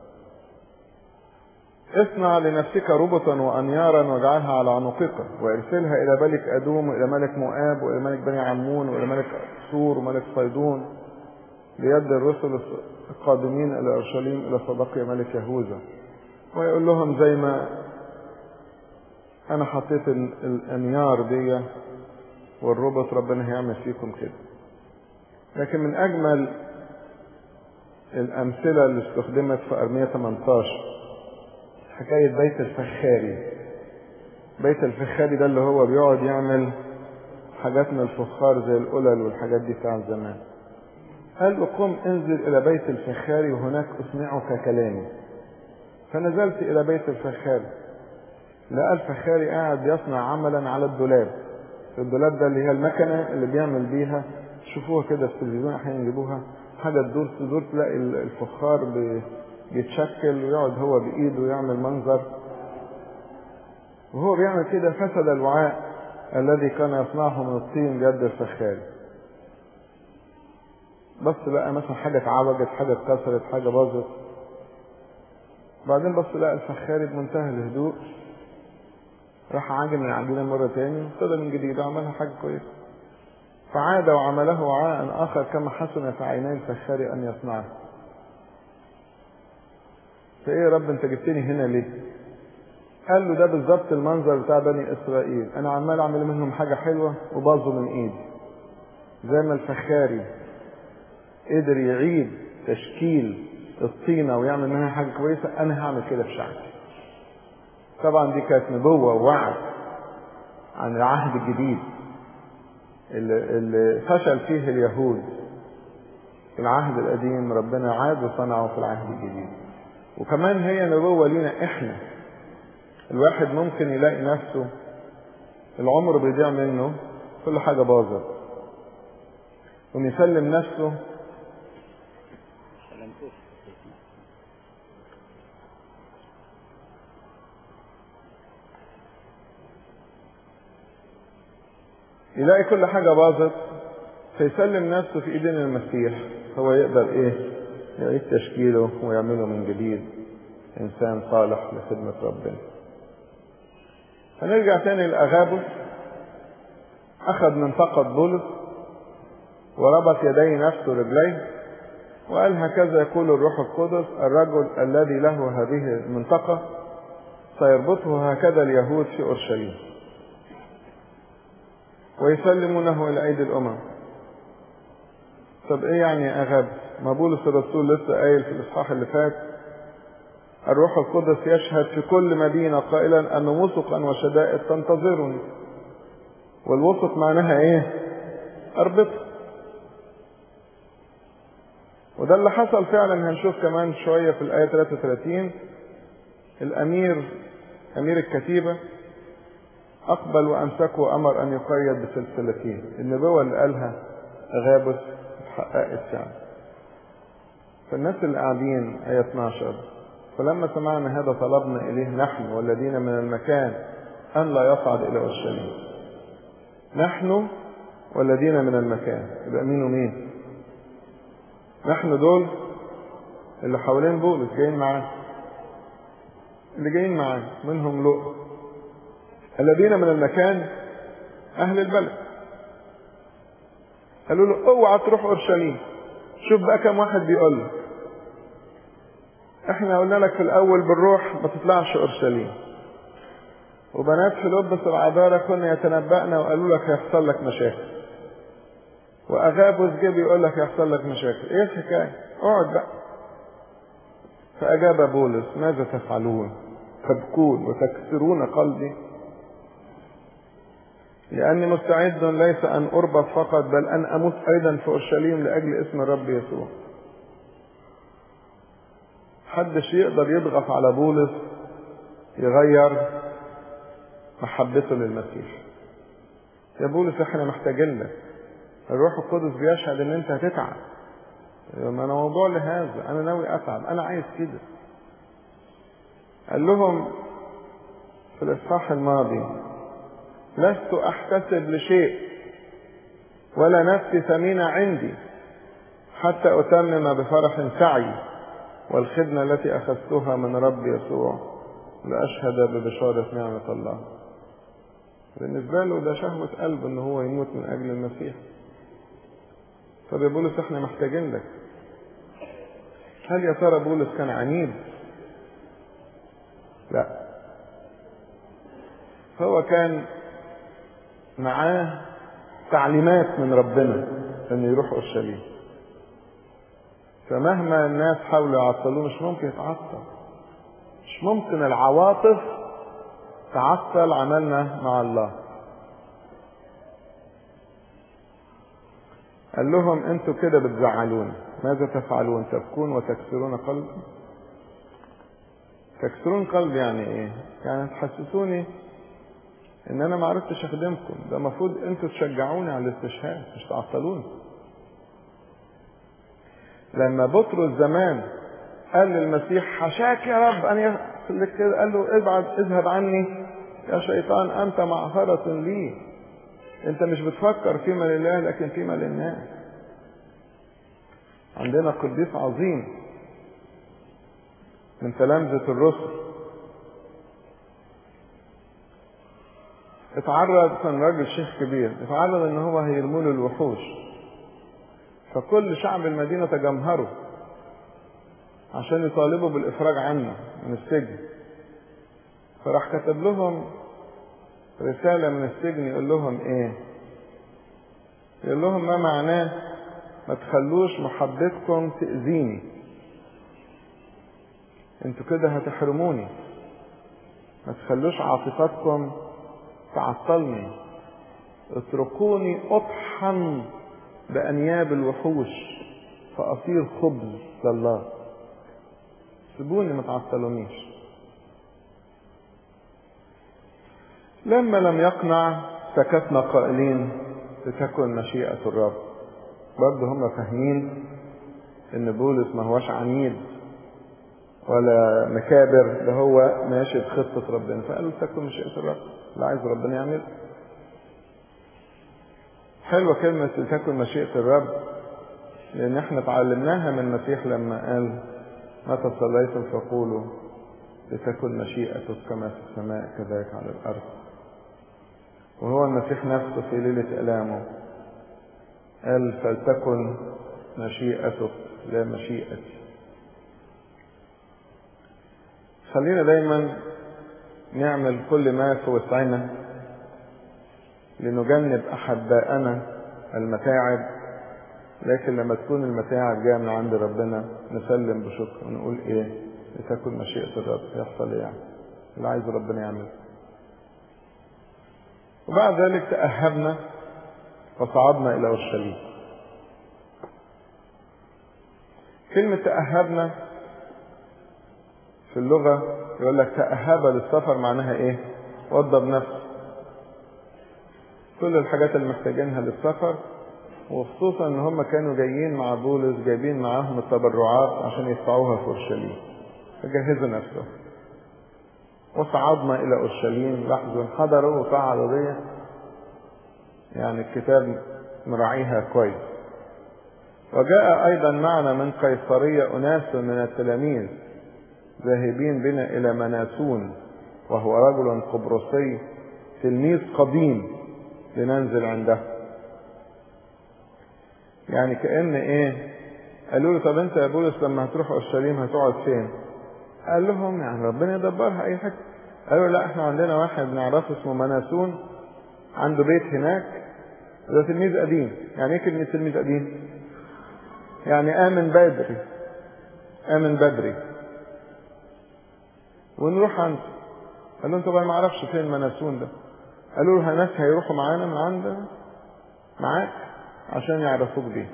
A: اصنع لنفسك ربطا وانيارا واجعلها على عنقك وارسلها الى ملك ادوم والى ملك مؤاب والى ملك بني عمون والى ملك سور وملك صيدون ليد الرسل القادمين الى اورشليم الى صدقيا ملك يهوذا ويقول لهم زي ما انا حطيت الانيار دي والربط ربنا هيعمل فيكم كده لكن من اجمل الامثله اللي استخدمت في ارميه 18 حكايه بيت الفخاري بيت الفخاري ده اللي هو بيقعد يعمل حاجات من الفخار زي القلل والحاجات دي بتاع زمان قال له قم انزل الى بيت الفخاري وهناك اسمعك كلامي فنزلت الى بيت الفخاري لقى الفخاري قاعد يصنع عملا على الدولاب الدولاب ده اللي هي المكنه اللي بيعمل بيها تشوفوها كده في التلفزيون احيانا يجيبوها حاجه تدور تدور تلاقي الفخار بيتشكل ويقعد هو بايده يعمل منظر وهو بيعمل كده فسد الوعاء الذي كان يصنعه من الطين بيد الفخاري بس لقى مثلا حاجه اتعوجت حاجه اتكسرت حاجه باظت بعدين بص لقى الفخاري بمنتهى الهدوء راح عاجن العجينه مره تاني وابتدى من جديد وعملها حاجه كويسه فعاد وعمله وعاء آخر كما حسن في عيني الفخار أن يصنعه فإيه يا رب أنت جبتني هنا ليه قال له ده بالظبط المنظر بتاع بني إسرائيل أنا عمال أعمل منهم حاجة حلوة وباظوا من إيدي زي ما الفخاري قدر يعيد تشكيل الطينة ويعمل منها حاجة كويسة أنا هعمل كده في شعبي طبعا دي كانت نبوة ووعد عن العهد الجديد اللي, اللي فشل فيه اليهود في العهد القديم ربنا عاد وصنعه في العهد الجديد وكمان هي نبوة لينا احنا الواحد ممكن يلاقي نفسه العمر بيضيع منه كل حاجة باظت ويسلم نفسه يلاقي كل حاجة باظت فيسلم نفسه في ايدين المسيح هو يقدر ايه يعيد تشكيله ويعمله من جديد انسان صالح لخدمة ربنا هنرجع تاني لأغابس أخذ منطقة بولس وربط يدي نفسه رجليه وقال هكذا يقول الروح القدس الرجل الذي له هذه المنطقة سيربطه هكذا اليهود في أورشليم ويسلمونه إلى أيدي الأمم طب إيه يعني أغاب ما بولس الرسول لسه قايل في الإصحاح اللي فات الروح القدس يشهد في كل مدينة قائلا أن وثقا وشدائد تنتظرني والوثق معناها إيه أربطه وده اللي حصل فعلا هنشوف كمان شوية في الآية 33 الأمير أمير الكتيبة أقبل وأمسكه وأمر أن يقيد بسلسلتين النبوة اللي قالها غابس اتحققت فعلا فالناس اللي قاعدين آية 12 فلما سمعنا هذا طلبنا إليه نحن والذين من المكان أن لا يصعد إلى أورشليم نحن والذين من المكان يبقى مين ومين نحن دول اللي حوالين بولس جايين معاه اللي جايين معاه منهم لؤ الذين من المكان أهل البلد قالوا له اوعى تروح اورشليم شوف بقى كم واحد بيقول لك احنا قلنا لك في الاول بالروح ما تطلعش اورشليم وبنات في لبس العذارى كنا يتنبأنا وقالوا لك هيحصل لك مشاكل واغابس جه بيقول لك هيحصل لك مشاكل ايه الحكايه اقعد بقى فاجاب بولس ماذا تفعلون تبكون وتكسرون قلبي لأني مستعد ليس أن أربط فقط بل أن أموت أيضا في أورشليم لأجل اسم الرب يسوع محدش يقدر يضغط على بولس يغير محبته للمسيح يا بولس احنا محتاجين لك الروح القدس بيشهد ان انت هتتعب ما انا موضوع لهذا انا ناوي اتعب انا عايز كده قال لهم في الاصحاح الماضي لست احتسب لشيء ولا نفسي ثمينة عندي حتى أتمم بفرح سعي والخدمة التي أخذتها من رب يسوع لأشهد ببشارة نعمة الله بالنسبة له ده شهوة قلب إن هو يموت من أجل المسيح طب يا بولس احنا محتاجين لك هل يا ترى بولس كان عنيد؟ لا هو كان معاه تعليمات من ربنا انه يروح اورشليم فمهما الناس حاولوا يعطلوه مش ممكن يتعطل مش ممكن العواطف تعطل عملنا مع الله قال لهم انتوا كده بتزعلوني ماذا تفعلون تبكون وتكسرون قلبي تكسرون قلبي يعني ايه يعني تحسسوني ان انا ما عرفتش اخدمكم ده المفروض انتوا تشجعوني على الاستشهاد مش تعطلوني لما بطرس زمان قال للمسيح حشاك يا رب ان يحصل لك كده قال له ابعد اذهب عني يا شيطان انت معثرة لي انت مش بتفكر فيما لله لكن فيما للناس عندنا قديس عظيم من تلامذة الرسل اتعرض كان راجل شيخ كبير اتعرض ان هو هيرموا له الوحوش فكل شعب المدينة تجمهروا عشان يطالبوا بالإفراج عنه من السجن فراح كتب لهم رسالة من السجن يقول لهم إيه؟ يقول لهم ما معناه ما تخلوش محبتكم تأذيني انتوا كده هتحرموني ما تخلوش عاطفتكم تعطلني اتركوني اطحن بانياب الوحوش فاصير خبز لله سيبوني ما تعطلونيش لما لم يقنع سكتنا قائلين لتكن مشيئة الرب برضه هم فاهمين ان بولس ما هوش عنيد ولا مكابر ده هو ماشي بخطة ربنا فقالوا تكن مشيئة الرب اللي عايز ربنا يعمل حلوة كلمة لتكن مشيئة الرب لأن احنا اتعلمناها من المسيح لما قال متى صليتم فقولوا لتكن مشيئتك كما في السماء كذلك على الأرض وهو المسيح نفسه في ليلة ألامه قال فلتكن مشيئتك لا مشيئتي خلينا دايما نعمل كل ما في وسعنا لنجنب أحباءنا المتاعب لكن لما تكون المتاعب جاية من عند ربنا نسلم بشكر ونقول ايه لتكن مشيئة الرب يحصل ايه يعني اللي عايز ربنا يعمله وبعد ذلك تأهبنا وصعدنا إلى أورشليم كلمة تأهبنا في اللغة يقول لك تأهب للسفر معناها ايه وضب نفسه كل الحاجات اللي محتاجينها للسفر وخصوصا ان هم كانوا جايين مع بولس جايبين معاهم التبرعات عشان يدفعوها في اورشليم فجهزوا نفسهم وصعدنا الى اورشليم لاحظوا انحدروا وفعلوا دي يعني الكتاب مراعيها كويس وجاء ايضا معنا من قيصريه اناس من التلاميذ ذاهبين بنا الى مناسون وهو رجل قبرصي تلميذ قديم لننزل عنده يعني كأن ايه قالوا له طب انت يا بولس لما هتروح اورشليم هتقعد فين قال لهم يعني ربنا يدبرها اي حاجه قالوا لا احنا عندنا واحد نعرفه اسمه مناسون عنده بيت هناك ده تلميذ قديم يعني ايه كلمه تلميذ قديم يعني امن بدري امن بدري ونروح عنده قال لهم طبعا ما اعرفش فين مناسون ده قالوا له ناس هيروحوا معانا من عند معاك عشان يعرفوك بيه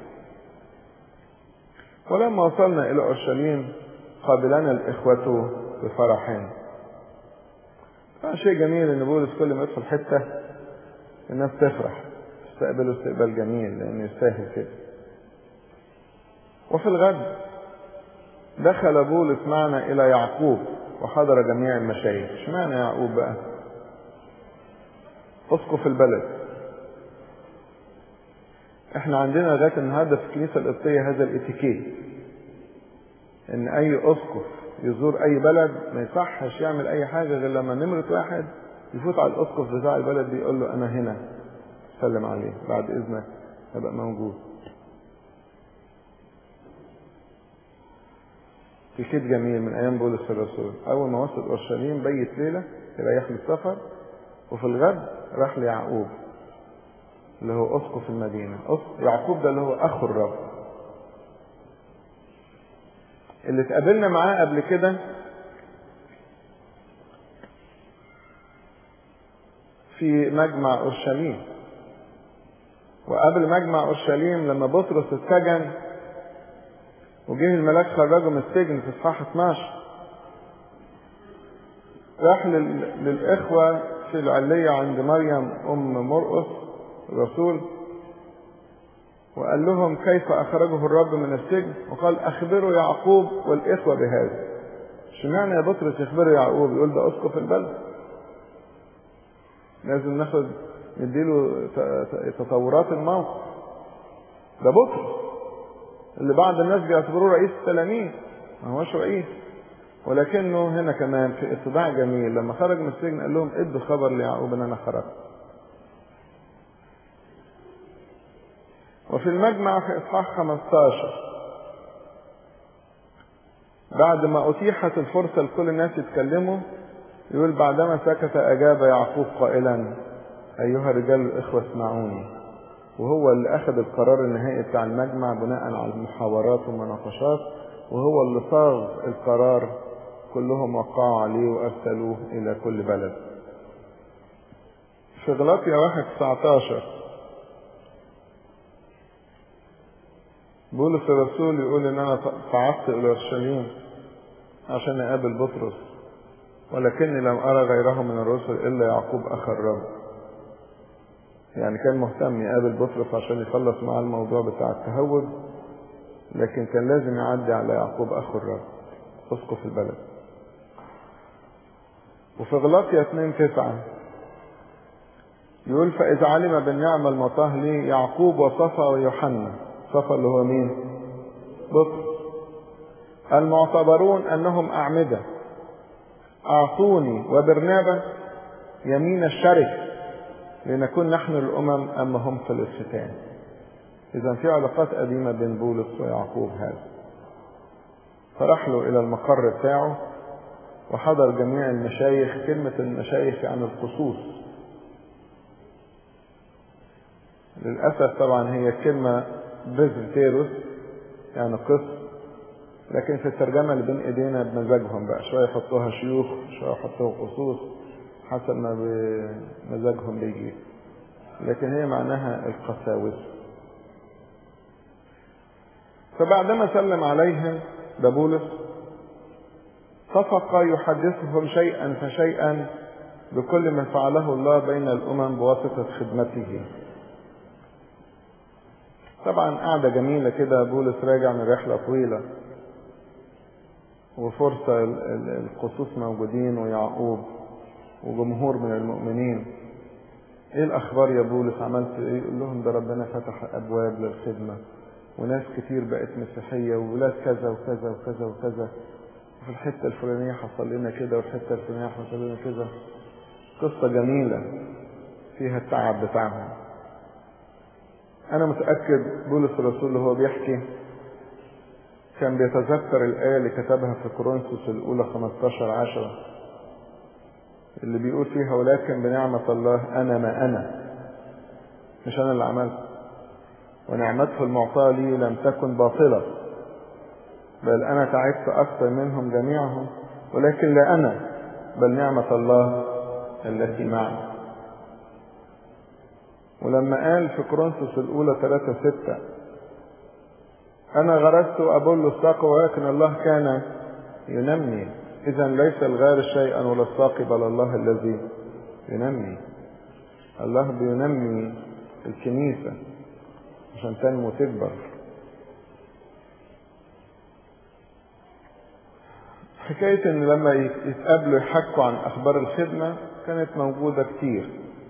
A: ولما وصلنا إلى أورشليم قابلنا الإخوة بفرح شيء جميل إن بولس كل ما يدخل حتة الناس تفرح تستقبله استقبال جميل لأنه يستاهل كده وفي الغد دخل بولس معنا إلى يعقوب وحضر جميع المشايخ اشمعنى يعقوب بقى اسقف البلد احنا عندنا لغايه النهارده في الكنيسه القبطيه هذا الاتيكيت ان اي اسقف يزور اي بلد ما يصحش يعمل اي حاجه غير لما نمره واحد يفوت على الاسقف بتاع البلد دي يقول له انا هنا سلم عليه بعد اذنك ابقى موجود اتيكيت جميل من ايام بولس الرسول اول ما وصل اورشليم بيت ليله يريح له السفر وفي الغد راح ليعقوب اللي هو اسقف المدينه يعقوب ده اللي هو اخو الرب اللي اتقابلنا معاه قبل كده في مجمع اورشليم وقبل مجمع اورشليم لما بطرس اتسجن وجه الملاك خرجه من السجن في اصحاح 12 راح للاخوه في العليه عند مريم ام مرقس الرسول وقال لهم كيف اخرجه الرب من السجن وقال اخبروا يعقوب والاخوه بهذا اشمعنى يا بطرس يخبروا يعقوب يقول ده اسقف البلد لازم ناخد نديله تطورات الموقف ده بطرس اللي بعض الناس بيعتبروه رئيس التلاميذ ما هوش رئيس ولكنه هنا كمان في اتباع جميل لما خرج من السجن قال لهم ادوا خبر ليعقوب ان انا خرجت وفي المجمع في اصحاح 15 بعد ما اتيحت الفرصه لكل الناس يتكلموا يقول بعدما سكت اجاب يعقوب قائلا ايها الرجال الاخوه اسمعوني وهو اللي أخذ القرار النهائي بتاع المجمع بناء على المحاورات والمناقشات وهو اللي صاغ القرار كلهم وقعوا عليه وأرسلوه إلى كل بلد في غلاطيا واحد 19 بولس الرسول يقول ان انا صعدت الى اورشليم عشان اقابل بطرس ولكني لم ارى غيره من الرسل الا يعقوب اخ الرب يعني كان مهتم يقابل بطرس عشان يخلص معاه الموضوع بتاع التهود لكن كان لازم يعدي على يعقوب اخو الرب اسقف البلد وفي غلاطيا 2 9 يقول فإذا علم بالنعمة المطاه لي يعقوب وصفا ويوحنا صفا اللي هو مين بطرس المعتبرون أنهم أعمدة أعطوني وبرنابا يمين الشركة لنكون نحن الأمم أما هم في الختان إذا في علاقات قديمة بين بولس ويعقوب هذا فراح له إلى المقر بتاعه وحضر جميع المشايخ كلمة المشايخ يعني الخصوص للأسف طبعا هي كلمة بريزنتيروس يعني قسم لكن في الترجمة اللي بين ايدينا بمزاجهم بقى شوية يحطوها شيوخ شوية يحطوها خصوص حسب ما بمزاجهم بيجي لكن هي معناها القساوس فبعدما سلم عليهم ده بولس صفق يحدثهم شيئا فشيئا بكل ما فعله الله بين الأمم بواسطة خدمته طبعا قعدة جميلة كده بولس راجع من رحلة طويلة وفرصة القصوص موجودين ويعقوب وجمهور من المؤمنين ايه الاخبار يا بولس عملت ايه يقول لهم ده ربنا فتح ابواب للخدمة وناس كتير بقت مسيحية وولاد كذا وكذا وكذا وكذا وفي الحتة الفلانية حصل لنا كده والحتة الفلانية حصل لنا كده قصة جميلة فيها التعب بتاعهم أنا متأكد بولس الرسول وهو بيحكي كان بيتذكر الآية اللي كتبها في كورنثوس الأولى 15 عشرة اللي بيقول فيها ولكن بنعمة الله أنا ما أنا مش أنا اللي عملت ونعمته المعطاة لي لم تكن باطلة بل أنا تعبت أكثر منهم جميعهم ولكن لا أنا بل نعمة الله التي معي ولما قال في كورنثوس الأولى 3 6 أنا غرست أبل الساق ولكن الله كان ينمي إذا ليس الغار شيئا ولا الساقي بل الله الذي ينمي الله بينمي الكنيسة عشان تنمو تكبر حكاية ان لما يتقابلوا يحكوا عن اخبار الخدمة كانت موجودة كتير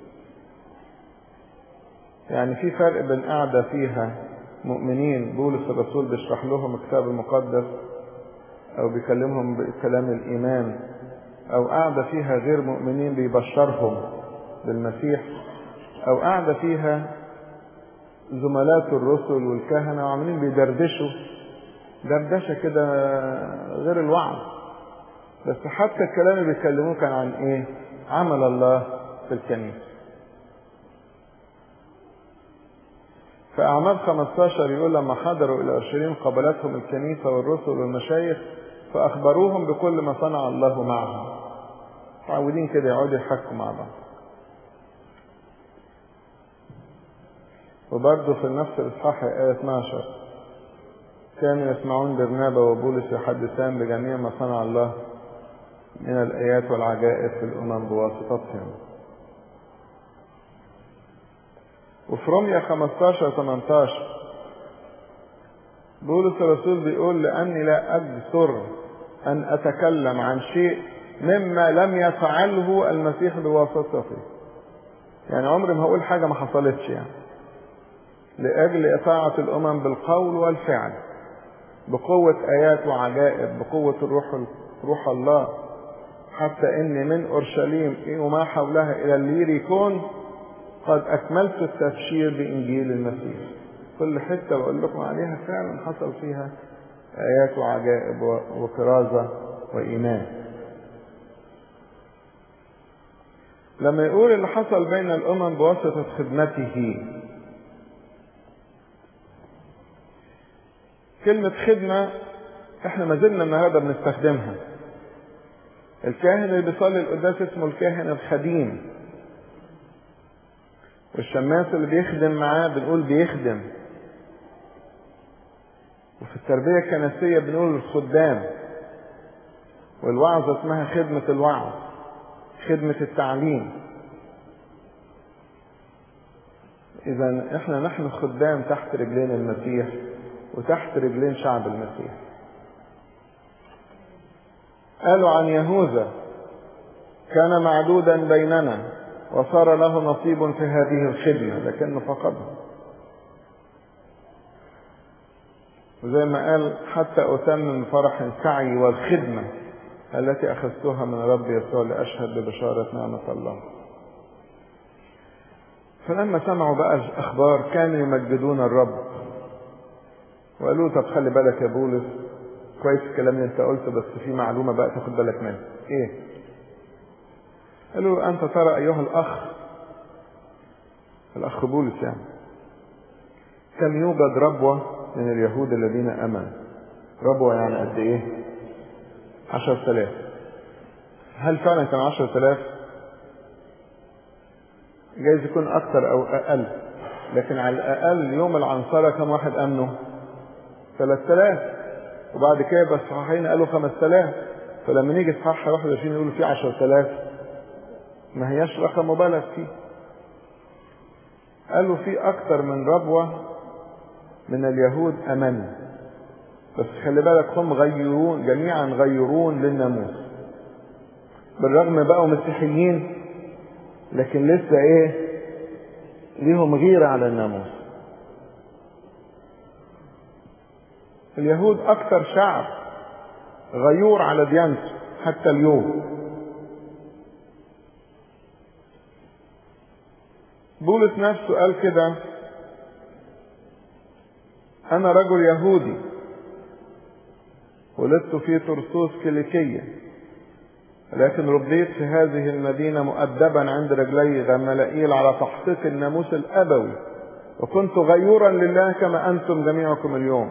A: يعني في فرق بين قاعدة فيها مؤمنين بولس الرسول بيشرح لهم الكتاب المقدس او بيكلمهم بكلام الايمان او قاعدة فيها غير مؤمنين بيبشرهم بالمسيح او قاعدة فيها زملات الرسل والكهنة وعاملين بيدردشوا دردشة كده غير الوعظ بس حتى الكلام اللي بيتكلموه كان عن ايه عمل الله في الكنيسة في أعمال 15 يقول لما حضروا إلى أورشليم قبلتهم الكنيسة والرسل والمشايخ فأخبروهم بكل ما صنع الله معهم متعودين كده يقعدوا يحكوا مع بعض وبرضه في نفس الإصحاح آية 12 كانوا يسمعون برنابا وبولس يحدثان بجميع ما صنع الله من الآيات والعجائب في الأمم بواسطتهم وفي روميا 15 18 بولس الرسول بيقول لأني لا أجسر أن أتكلم عن شيء مما لم يفعله المسيح بواسطته يعني عمري ما هقول حاجة ما حصلتش يعني لأجل إطاعة الأمم بالقول والفعل بقوة آيات وعجائب بقوة الروح روح الله حتى إني من أورشليم وما حولها إلى الليريكون قد أكملت التبشير بإنجيل المسيح كل حتة بقول لكم عليها فعلا حصل فيها آيات وعجائب وكرازة وإيمان لما يقول اللي حصل بين الأمم بواسطة خدمته كلمة خدمة احنا ما زلنا النهارده بنستخدمها الكاهن اللي بيصلي القداس اسمه الكاهن الخديم والشماس اللي بيخدم معاه بنقول بيخدم وفي التربية الكنسية بنقول الخدام والوعظة اسمها خدمة الوعظ خدمة التعليم إذا إحنا نحن خدام تحت رجلين المسيح وتحت رجلين شعب المسيح قالوا عن يهوذا كان معدودا بيننا وصار له نصيب في هذه الخدمة لكنه فقدها وزي ما قال حتى أتمم فرح السعي والخدمة التي أخذتها من رب يسوع لأشهد ببشارة نعمة الله فلما سمعوا بقى الأخبار كانوا يمجدون الرب وقالوا طب خلي بالك يا بولس كويس الكلام اللي انت قلته بس في معلومة بقى تاخد بالك منها ايه قالوا انت ترى ايها الاخ الاخ بولس يعني كم يوجد ربوة من اليهود الذين امنوا ربوة يعني قد ايه عشر تلاف هل فعلا كان عشر تلاف جايز يكون اكتر او اقل لكن على الاقل يوم العنصرة كم واحد امنوا ثلاث تلاف وبعد كده يبقى الصحاحين قالوا خمس تلاف فلما نيجي صحاح 21 يقولوا فيه عشر تلاف ما هياش رقم مبالغ فيه قالوا في اكتر من ربوة من اليهود امنوا بس خلي بالك هم غيرون جميعا غيرون للناموس بالرغم بقوا مسيحيين لكن لسه ايه ليهم غيرة على الناموس اليهود اكثر شعب غيور على ديانته حتى اليوم بولس نفسه قال كده انا رجل يهودي ولدت في ترسوس كيليكية لكن ربيت في هذه المدينة مؤدبا عند رجلي غملائيل على تحقيق الناموس الأبوي وكنت غيورا لله كما أنتم جميعكم اليوم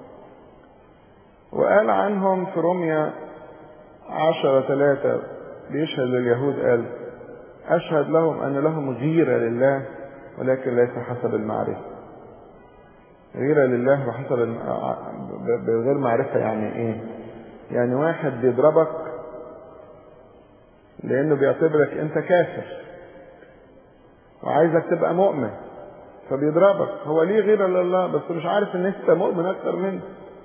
A: وقال عنهم في رمية عشرة ثلاثة بيشهد لليهود قال أشهد لهم أن لهم غيرة لله ولكن ليس حسب المعرفة غيرة لله بحسب بغير معرفة يعني ايه يعني واحد بيضربك لانه بيعتبرك انت كافر وعايزك تبقى مؤمن فبيضربك هو ليه غيرة لله بس مش عارف ان انت مؤمن اكتر منه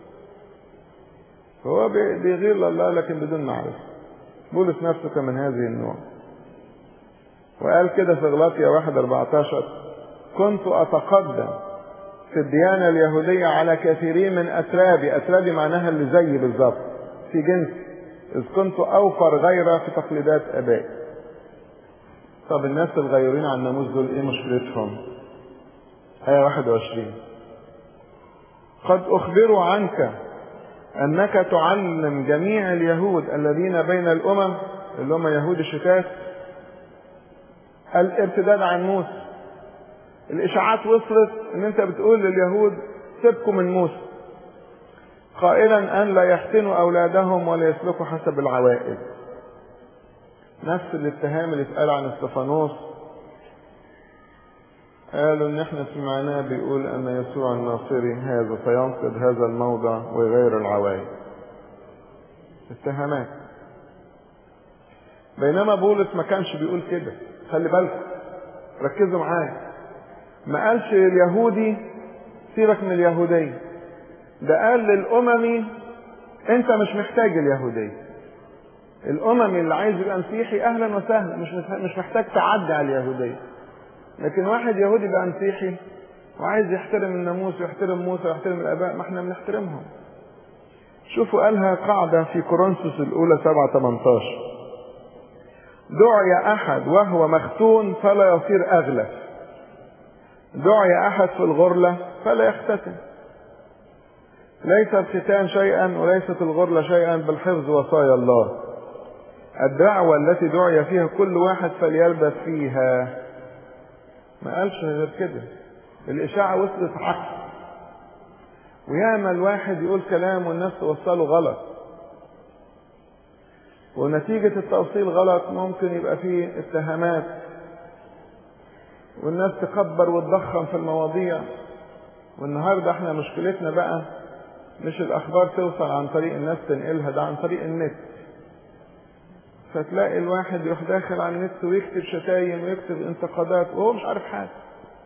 A: فهو بيغير لله لكن بدون معرفة بولس نفسه كان من هذه النوع وقال كده في غلاطيا واحد 14 كنت اتقدم في الديانة اليهودية على كثيرين من أترابي أترابي معناها اللي زي بالظبط في جنس إذ كنت أوفر غير في تقليدات آبائي طب الناس الغيورين عن الناموس دول إيه مشكلتهم آية 21 قد أخبروا عنك أنك تعلم جميع اليهود الذين بين الأمم اللي هم يهود الشتات الارتداد عن موسى الاشاعات وصلت ان انت بتقول لليهود سيبكم من موسى قائلا ان لا يختنوا اولادهم ولا يسلكوا حسب العوائد نفس الاتهام اللي اتقال عن استفانوس قالوا ان احنا سمعناه بيقول ان يسوع الناصري هذا سينقذ هذا الموضع ويغير العوائد اتهامات بينما بولس ما كانش بيقول كده خلي بالكم ركزوا معايا ما قالش لليهودي سيبك من اليهودية ده قال للأممي أنت مش محتاج اليهودية الأممي اللي عايز يبقى مسيحي أهلا وسهلا مش مش محتاج تعدي على اليهودية لكن واحد يهودي بقى مسيحي وعايز يحترم الناموس ويحترم موسى ويحترم الآباء ما احنا بنحترمهم شوفوا قالها قاعدة في كورنثوس الأولى 7 18 دعي أحد وهو مختون فلا يصير أغلف دعي أحد في الغرلة فلا يختتن ليس الختان شيئا وليست الغرلة شيئا بل حفظ وصايا الله الدعوة التي دعي فيها كل واحد فليلبس فيها ما قالش غير كده الإشاعة وصلت عكس وياما الواحد يقول كلام والناس توصله غلط ونتيجة التوصيل غلط ممكن يبقى فيه اتهامات والناس تكبر وتضخم في المواضيع والنهارده احنا مشكلتنا بقى مش الاخبار توصل عن طريق الناس تنقلها ده عن طريق النت فتلاقي الواحد يروح داخل على النت ويكتب شتايم ويكتب انتقادات وهو مش عارف حاجه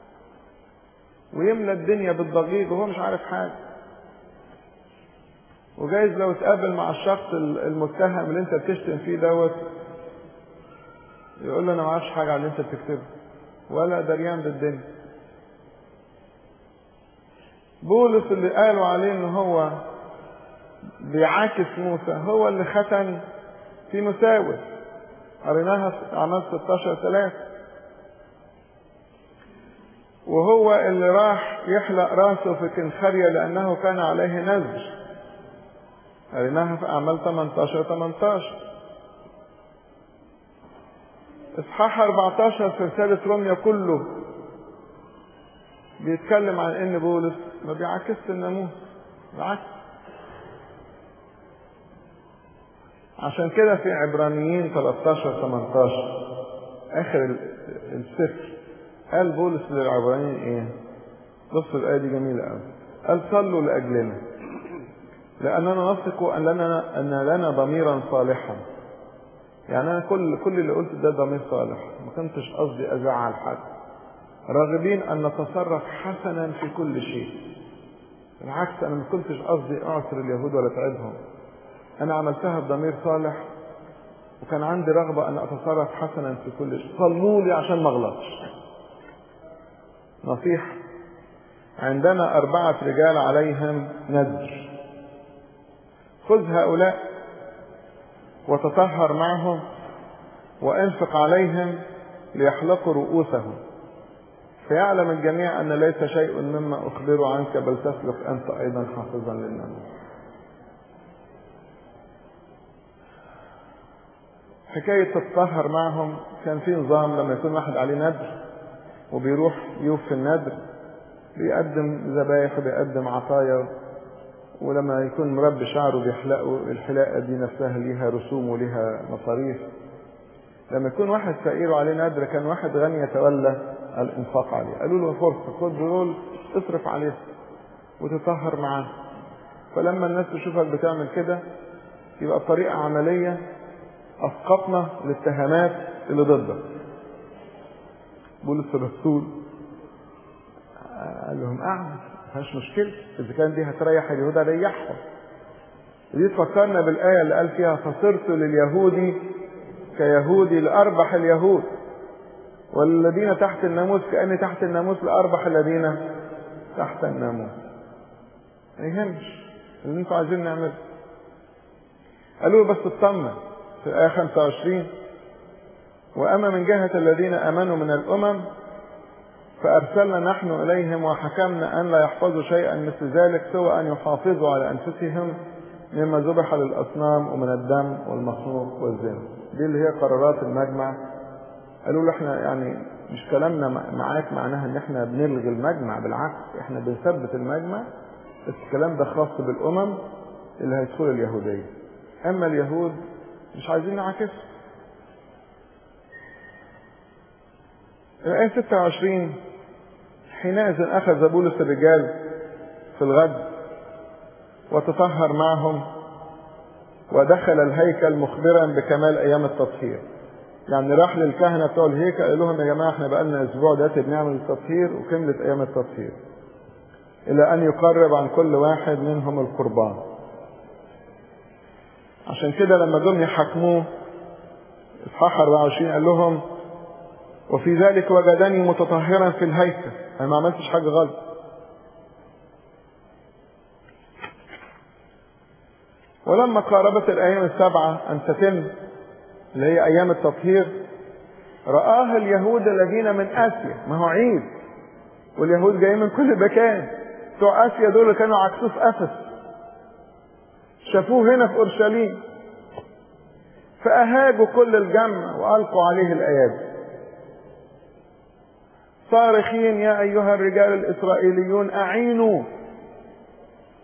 A: ويملى الدنيا بالضجيج وهو مش عارف حاجه وجايز لو اتقابل مع الشخص المتهم اللي انت بتشتم فيه دوت يقول له انا ما اعرفش حاجه على اللي انت بتكتبه ولا دريان بالدنيا بولس اللي قالوا عليه ان هو بيعاكس موسى هو اللي ختن في مساوس قريناها في اعمال 16 3 وهو اللي راح يحلق راسه في كنخرية لأنه كان عليه نزج قريناها في أعمال 18 18 إصحاح 14 في رسالة روميا كله بيتكلم عن إن بولس ما بيعكسش الناموس بالعكس عشان كده في عبرانيين 13 18 آخر السفر قال بولس للعبرانيين إيه؟ بص الآية دي جميلة قوي قال صلوا لأجلنا لأننا نثق أن لنا أن لنا ضميرا صالحا يعني أنا كل كل اللي قلت ده ضمير صالح ما كنتش قصدي أزعل حد راغبين أن نتصرف حسنا في كل شيء بالعكس أنا ما كنتش قصدي أعثر اليهود ولا أتعبهم أنا عملتها بضمير صالح وكان عندي رغبة أن أتصرف حسنا في كل شيء صلوا لي عشان ما أغلطش نصيحة عندنا أربعة رجال عليهم نذر خذ هؤلاء وتطهر معهم وانفق عليهم ليحلقوا رؤوسهم فيعلم الجميع أن ليس شيء مما أخبر عنك بل تسلك أنت أيضا حافظا للناموس حكاية تتطهر معهم كان في نظام لما يكون واحد عليه ندر وبيروح يوفي الندر بيقدم ذبايح وبيقدم عطايا ولما يكون مربي شعره بيحلقوا الحلاقة دي نفسها ليها رسوم وليها مصاريف لما يكون واحد فقير وعليه ندر كان واحد غني يتولى الانفاق عليه قالوا له فرصة خد دول اصرف عليه وتطهر معاه فلما الناس تشوفك بتعمل كده يبقى بطريقة عملية أسقطنا الاتهامات اللي ضدك بولس الرسول قال لهم اعمل مفيهاش مشكلة إذا كان دي هتريح اليهود ريحهم دي تفكرنا بالآية اللي قال فيها فصرت لليهود كيهودي لأربح اليهود والذين تحت الناموس كأني تحت الناموس لأربح الذين تحت الناموس ما يهمش اللي انتوا عايزين نعمله قالوا بس اطمن في الآية 25 وأما من جهة الذين آمنوا من الأمم فأرسلنا نحن إليهم وحكمنا أن لا يحفظوا شيئا مثل ذلك سوى أن يحافظوا على أنفسهم مما ذبح للأصنام ومن الدم والمخلوق والزنا دي اللي هي قرارات المجمع قالوا له احنا يعني مش كلامنا معاك معناها ان احنا بنلغي المجمع بالعكس احنا بنثبت المجمع بس الكلام ده خاص بالامم اللي هيدخلوا اليهوديه اما اليهود مش عايزين نعاكسهم الآية 26 حينئذ أخذ بولس الرجال في الغد وتطهر معهم ودخل الهيكل مخبرا بكمال أيام التطهير يعني راح للكهنة بتوع الهيكل قال لهم يا جماعة احنا بقالنا أسبوع دلوقتي بنعمل التطهير وكملت أيام التطهير إلى أن يقرب عن كل واحد منهم القربان عشان كده لما جم يحاكموه اصحاح 24 قال لهم وفي ذلك وجدني متطهرا في الهيكل انا ما عملتش حاجه غلط ولما قاربت الايام السبعه ان تتم اللي هي ايام التطهير رآها اليهود الذين من اسيا ما هو عيد واليهود جايين من كل مكان بتوع اسيا دول كانوا عكسوه في افس شافوه هنا في اورشليم فاهاجوا كل الجمع والقوا عليه الايادي صارخين يا أيها الرجال الإسرائيليون أعينوا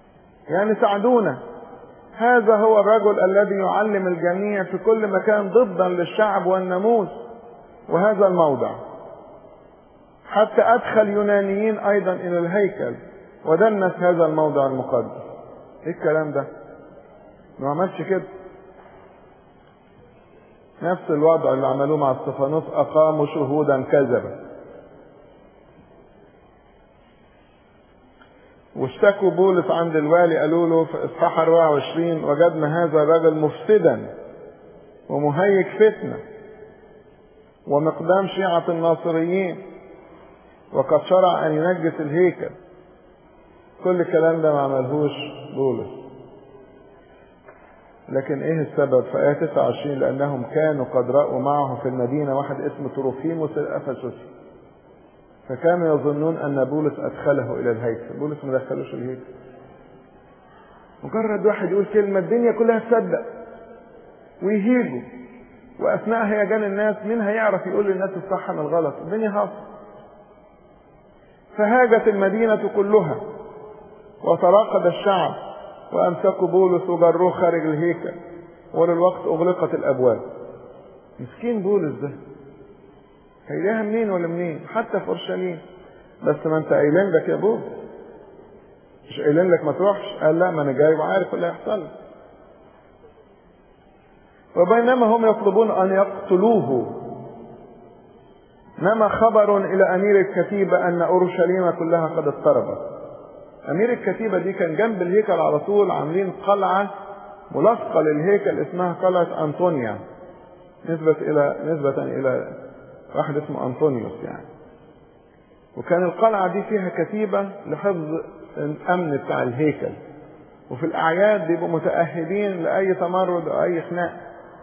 A: يعني ساعدونا هذا هو الرجل الذي يعلم الجميع في كل مكان ضدا للشعب والناموس وهذا الموضع حتى أدخل يونانيين أيضا إلى الهيكل ودنس هذا الموضع المقدس إيه الكلام ده؟ ما عملش كده نفس الوضع اللي عملوه مع استفانوس أقاموا شهودا كذبا واشتكوا بولس عند الوالي قالوا له في اصحاح 24 وجدنا هذا الرجل مفسدا ومهيج فتنه ومقدام شيعة الناصريين وقد شرع أن ينجس الهيكل كل الكلام ده ما عملهوش بولس لكن ايه السبب في آية 29 لأنهم كانوا قد رأوا معه في المدينة واحد اسمه تروفيموس الأفسسي فكانوا يظنون أن بولس أدخله إلى الهيكل بولس ما دخلوش الهيكل مجرد واحد يقول كلمة الدنيا كلها تصدق ويهيجوا وأثناء هيجان الناس مين هيعرف يقول للناس الصح من الغلط الدنيا هاصل فهاجت المدينة كلها وتراقد الشعب وأمسكوا بولس وجروه خارج الهيكل وللوقت أغلقت الأبواب مسكين بولس ده هيلاقيها منين ولا منين حتى في اورشليم بس ما انت قايلين لك يا بولس مش قايلين لك ما تروحش قال لا ما انا جاي وعارف اللي هيحصل وبينما هم يطلبون ان يقتلوه نما خبر الى امير الكتيبه ان اورشليم كلها قد اضطربت امير الكتيبه دي كان جنب الهيكل على طول عاملين قلعه ملاصقه للهيكل اسمها قلعه انطونيا نسبة إلى نسبة إلى واحد اسمه أنطونيوس يعني وكان القلعة دي فيها كتيبة لحفظ الأمن بتاع الهيكل وفي الأعياد بيبقوا متأهبين لأي تمرد أو أي خناق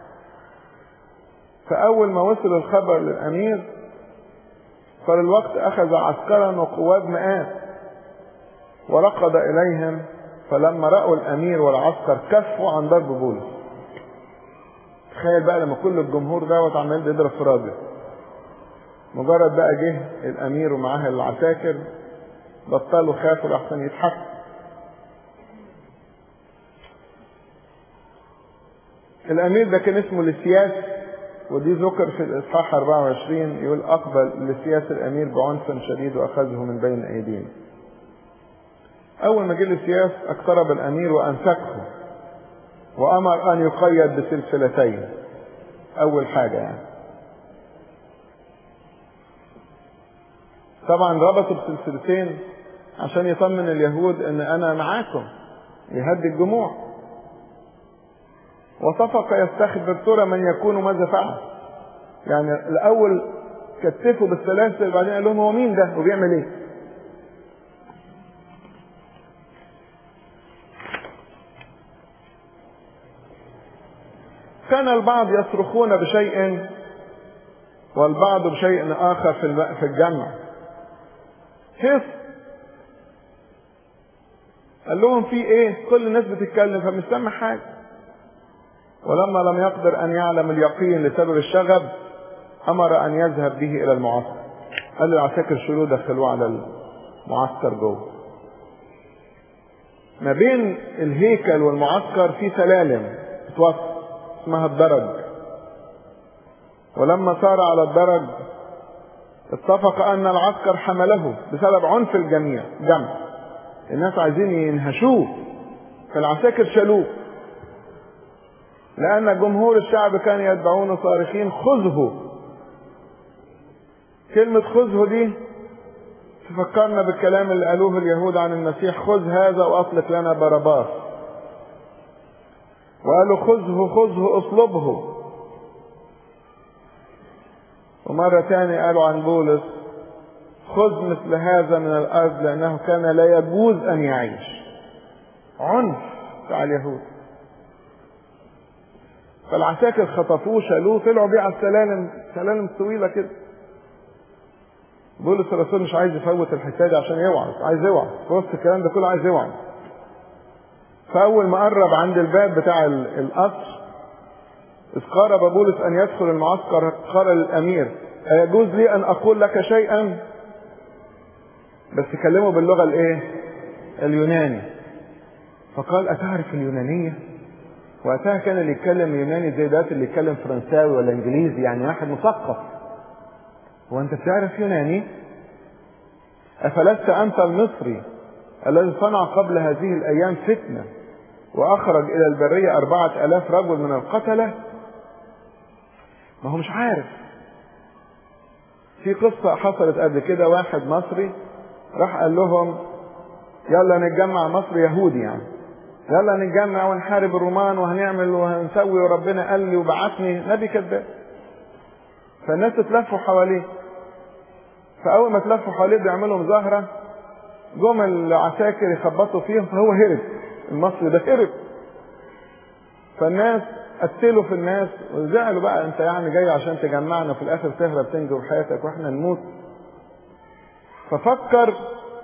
A: فأول ما وصل الخبر للأمير فللوقت أخذ عسكرا وقواد مئات ورقد إليهم فلما رأوا الأمير والعسكر كفوا عن ضرب بولس تخيل بقى لما كل الجمهور دوت عمال بيضرب في راجل مجرد بقى جه الامير ومعاه العساكر بطلوا خافوا لحسن يضحك الامير ده كان اسمه لسياس ودي ذكر في الاصحاح 24 يقول اقبل لسياس الامير بعنف شديد واخذه من بين ايدينا اول ما جه لسياس اقترب الامير وامسكه وامر ان يقيد بسلسلتين اول حاجه يعني طبعا ربطوا بسلسلتين عشان يطمن اليهود ان انا معاكم يهدي الجموع وصفق يستخبر ترى من يكون ماذا فعل يعني الاول كتفوا بالسلاسل وبعدين قال لهم هو مين ده وبيعمل ايه كان البعض يصرخون بشيء والبعض بشيء اخر في في الجمع هيص قال لهم في ايه كل الناس بتتكلم فمش سامع حاجه ولما لم يقدر ان يعلم اليقين لسبب الشغب امر ان يذهب به الى المعسكر قال للعساكر شيلوه دخلوه على المعسكر جوه ما بين الهيكل والمعسكر في سلالم بتوصل اسمها الدرج ولما صار على الدرج اتفق ان العسكر حمله بسبب عنف الجميع جمع الناس عايزين ينهشوه فالعساكر شالوه لان جمهور الشعب كان يتبعون صارخين خذه كلمة خذه دي تفكرنا بالكلام اللي قالوه اليهود عن المسيح خذ هذا واطلق لنا باراباس وقالوا خذه خذه اصلبه ومرة تانية قالوا عن بولس خذ مثل هذا من الأرض لأنه كان لا يجوز أن يعيش عنف بتاع اليهود فالعساكر خطفوه شالوه طلعوا بيه على السلالم سلالم طويلة كده بولس الرسول مش عايز يفوت الحكاية دي عشان يوعظ عايز يوعظ في وسط الكلام ده كله عايز يوعظ فأول ما قرب عند الباب بتاع القصر إذ قارب بولس أن يدخل المعسكر قال للأمير أيجوز لي أن أقول لك شيئا بس كلمه باللغة الإيه اليوناني فقال أتعرف اليونانية وقتها كان اللي يتكلم يوناني زي دلوقتي اللي يتكلم فرنساوي ولا انجليزي يعني واحد مثقف هو انت بتعرف يوناني افلست انت المصري الذي صنع قبل هذه الايام فتنه واخرج الى البريه اربعه الاف رجل من القتله ما هو مش عارف في قصه حصلت قبل كده واحد مصري راح قال لهم يلا نتجمع مصر يهودي يعني يلا نتجمع ونحارب الرومان وهنعمل وهنسوي وربنا قال لي وبعتني نبي كذاب فالناس اتلفوا حواليه فاول ما اتلفوا حواليه بيعملوا مظاهره جم العساكر يخبطوا فيهم فهو هرب المصري ده هرب فالناس قتلوا في الناس وزعلوا بقى انت يعني جاي عشان تجمعنا في الاخر تهرب تنجو بحياتك واحنا نموت ففكر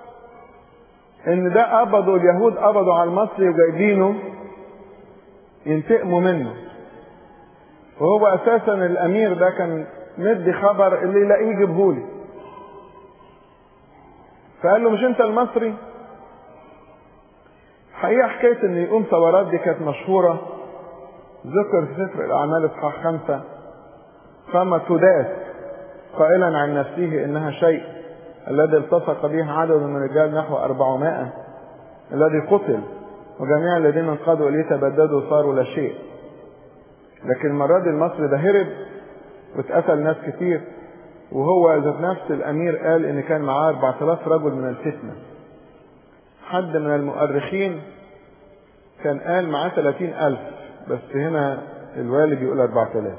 A: ان ده قبضوا اليهود قبضوا على المصري وجايبينه ينتقموا منه وهو اساسا الامير ده كان مدي خبر اللي يلاقيه يجيبهولي فقال له مش انت المصري حقيقة حكاية ان يقوم ثورات دي كانت مشهورة ذكر في سفر الاعمال اصحاح خمسة فما تداس قائلا عن نفسه انها شيء الذي التصق به عدد من الرجال نحو أربعمائة الذي قتل وجميع الذين انقادوا إليه تبددوا صاروا لا شيء لكن المرة دي المصري ده هرب واتقتل ناس كتير وهو ذات نفس الأمير قال إن كان معاه 4000 رجل من الفتنة حد من المؤرخين كان قال معاه 30000 بس هنا الوالي بيقول 4000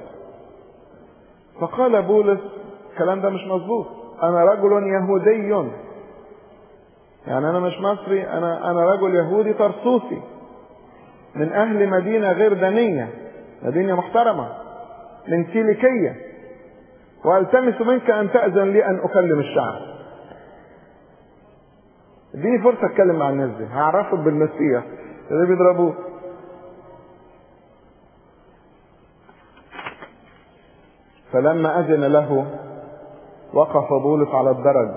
A: فقال بولس الكلام ده مش مظبوط انا رجل يهودي يعني انا مش مصري انا انا رجل يهودي ترسوسي من اهل مدينه غير دنيه مدينه محترمه من كيليكيه والتمس منك ان تاذن لي ان اكلم الشعب اديني فرصه اتكلم مع الناس دي هعرفهم بالمسيح اللي بيضربوه فلما اذن له وقف بولس على الدرج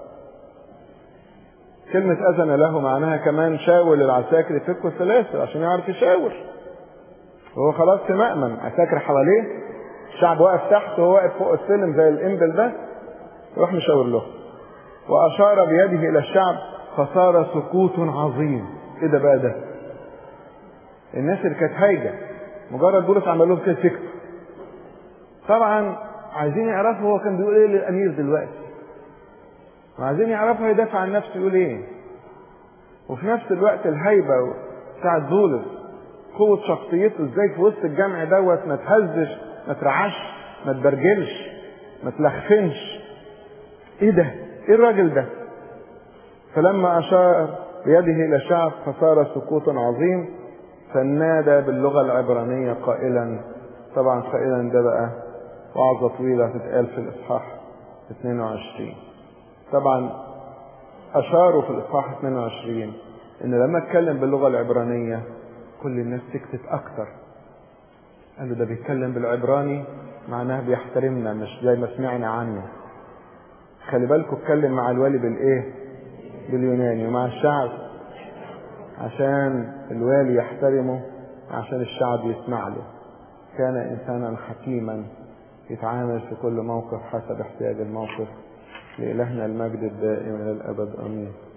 A: كلمة أذن له معناها كمان شاور العساكر يفكوا السلاسل عشان يعرف يشاور وهو خلاص في مأمن عساكر حواليه الشعب واقف تحت وهو واقف فوق السلم زي الإنبل ده يروح مشاور له وأشار بيده إلى الشعب فصار سكوت عظيم إيه ده بقى ده؟ الناس اللي كانت هايجة مجرد بولس عمل لهم كده سكتوا طبعا عايزين يعرفوا هو كان بيقول ايه للامير دلوقتي وعايزين يعرفوا هيدافع عن نفسه يقول ايه وفي نفس الوقت الهيبه بتاعت بولس قوة شخصيته ازاي في وسط الجمع دوت ما تهزش ما ترعش ما تبرجلش ما تلخفنش ايه ده؟ ايه الراجل ده؟ فلما اشار بيده الى الشعب فصار سكوت عظيم فنادى باللغة العبرانية قائلا طبعا قائلا ده بقى وعظة طويلة تتقال في الإصحاح 22 طبعا أشاروا في الإصحاح 22 إن لما اتكلم باللغة العبرانية كل الناس سكتت أكتر قالوا ده بيتكلم بالعبراني معناه بيحترمنا مش زي ما سمعنا عنه خلي بالكم اتكلم مع الوالي بالإيه؟ باليوناني ومع الشعب عشان الوالي يحترمه عشان الشعب يسمع له كان إنسانا حكيما يتعامل في كل موقف حسب احتياج الموقف لإلهنا المجد الدائم إلى الأبد آمين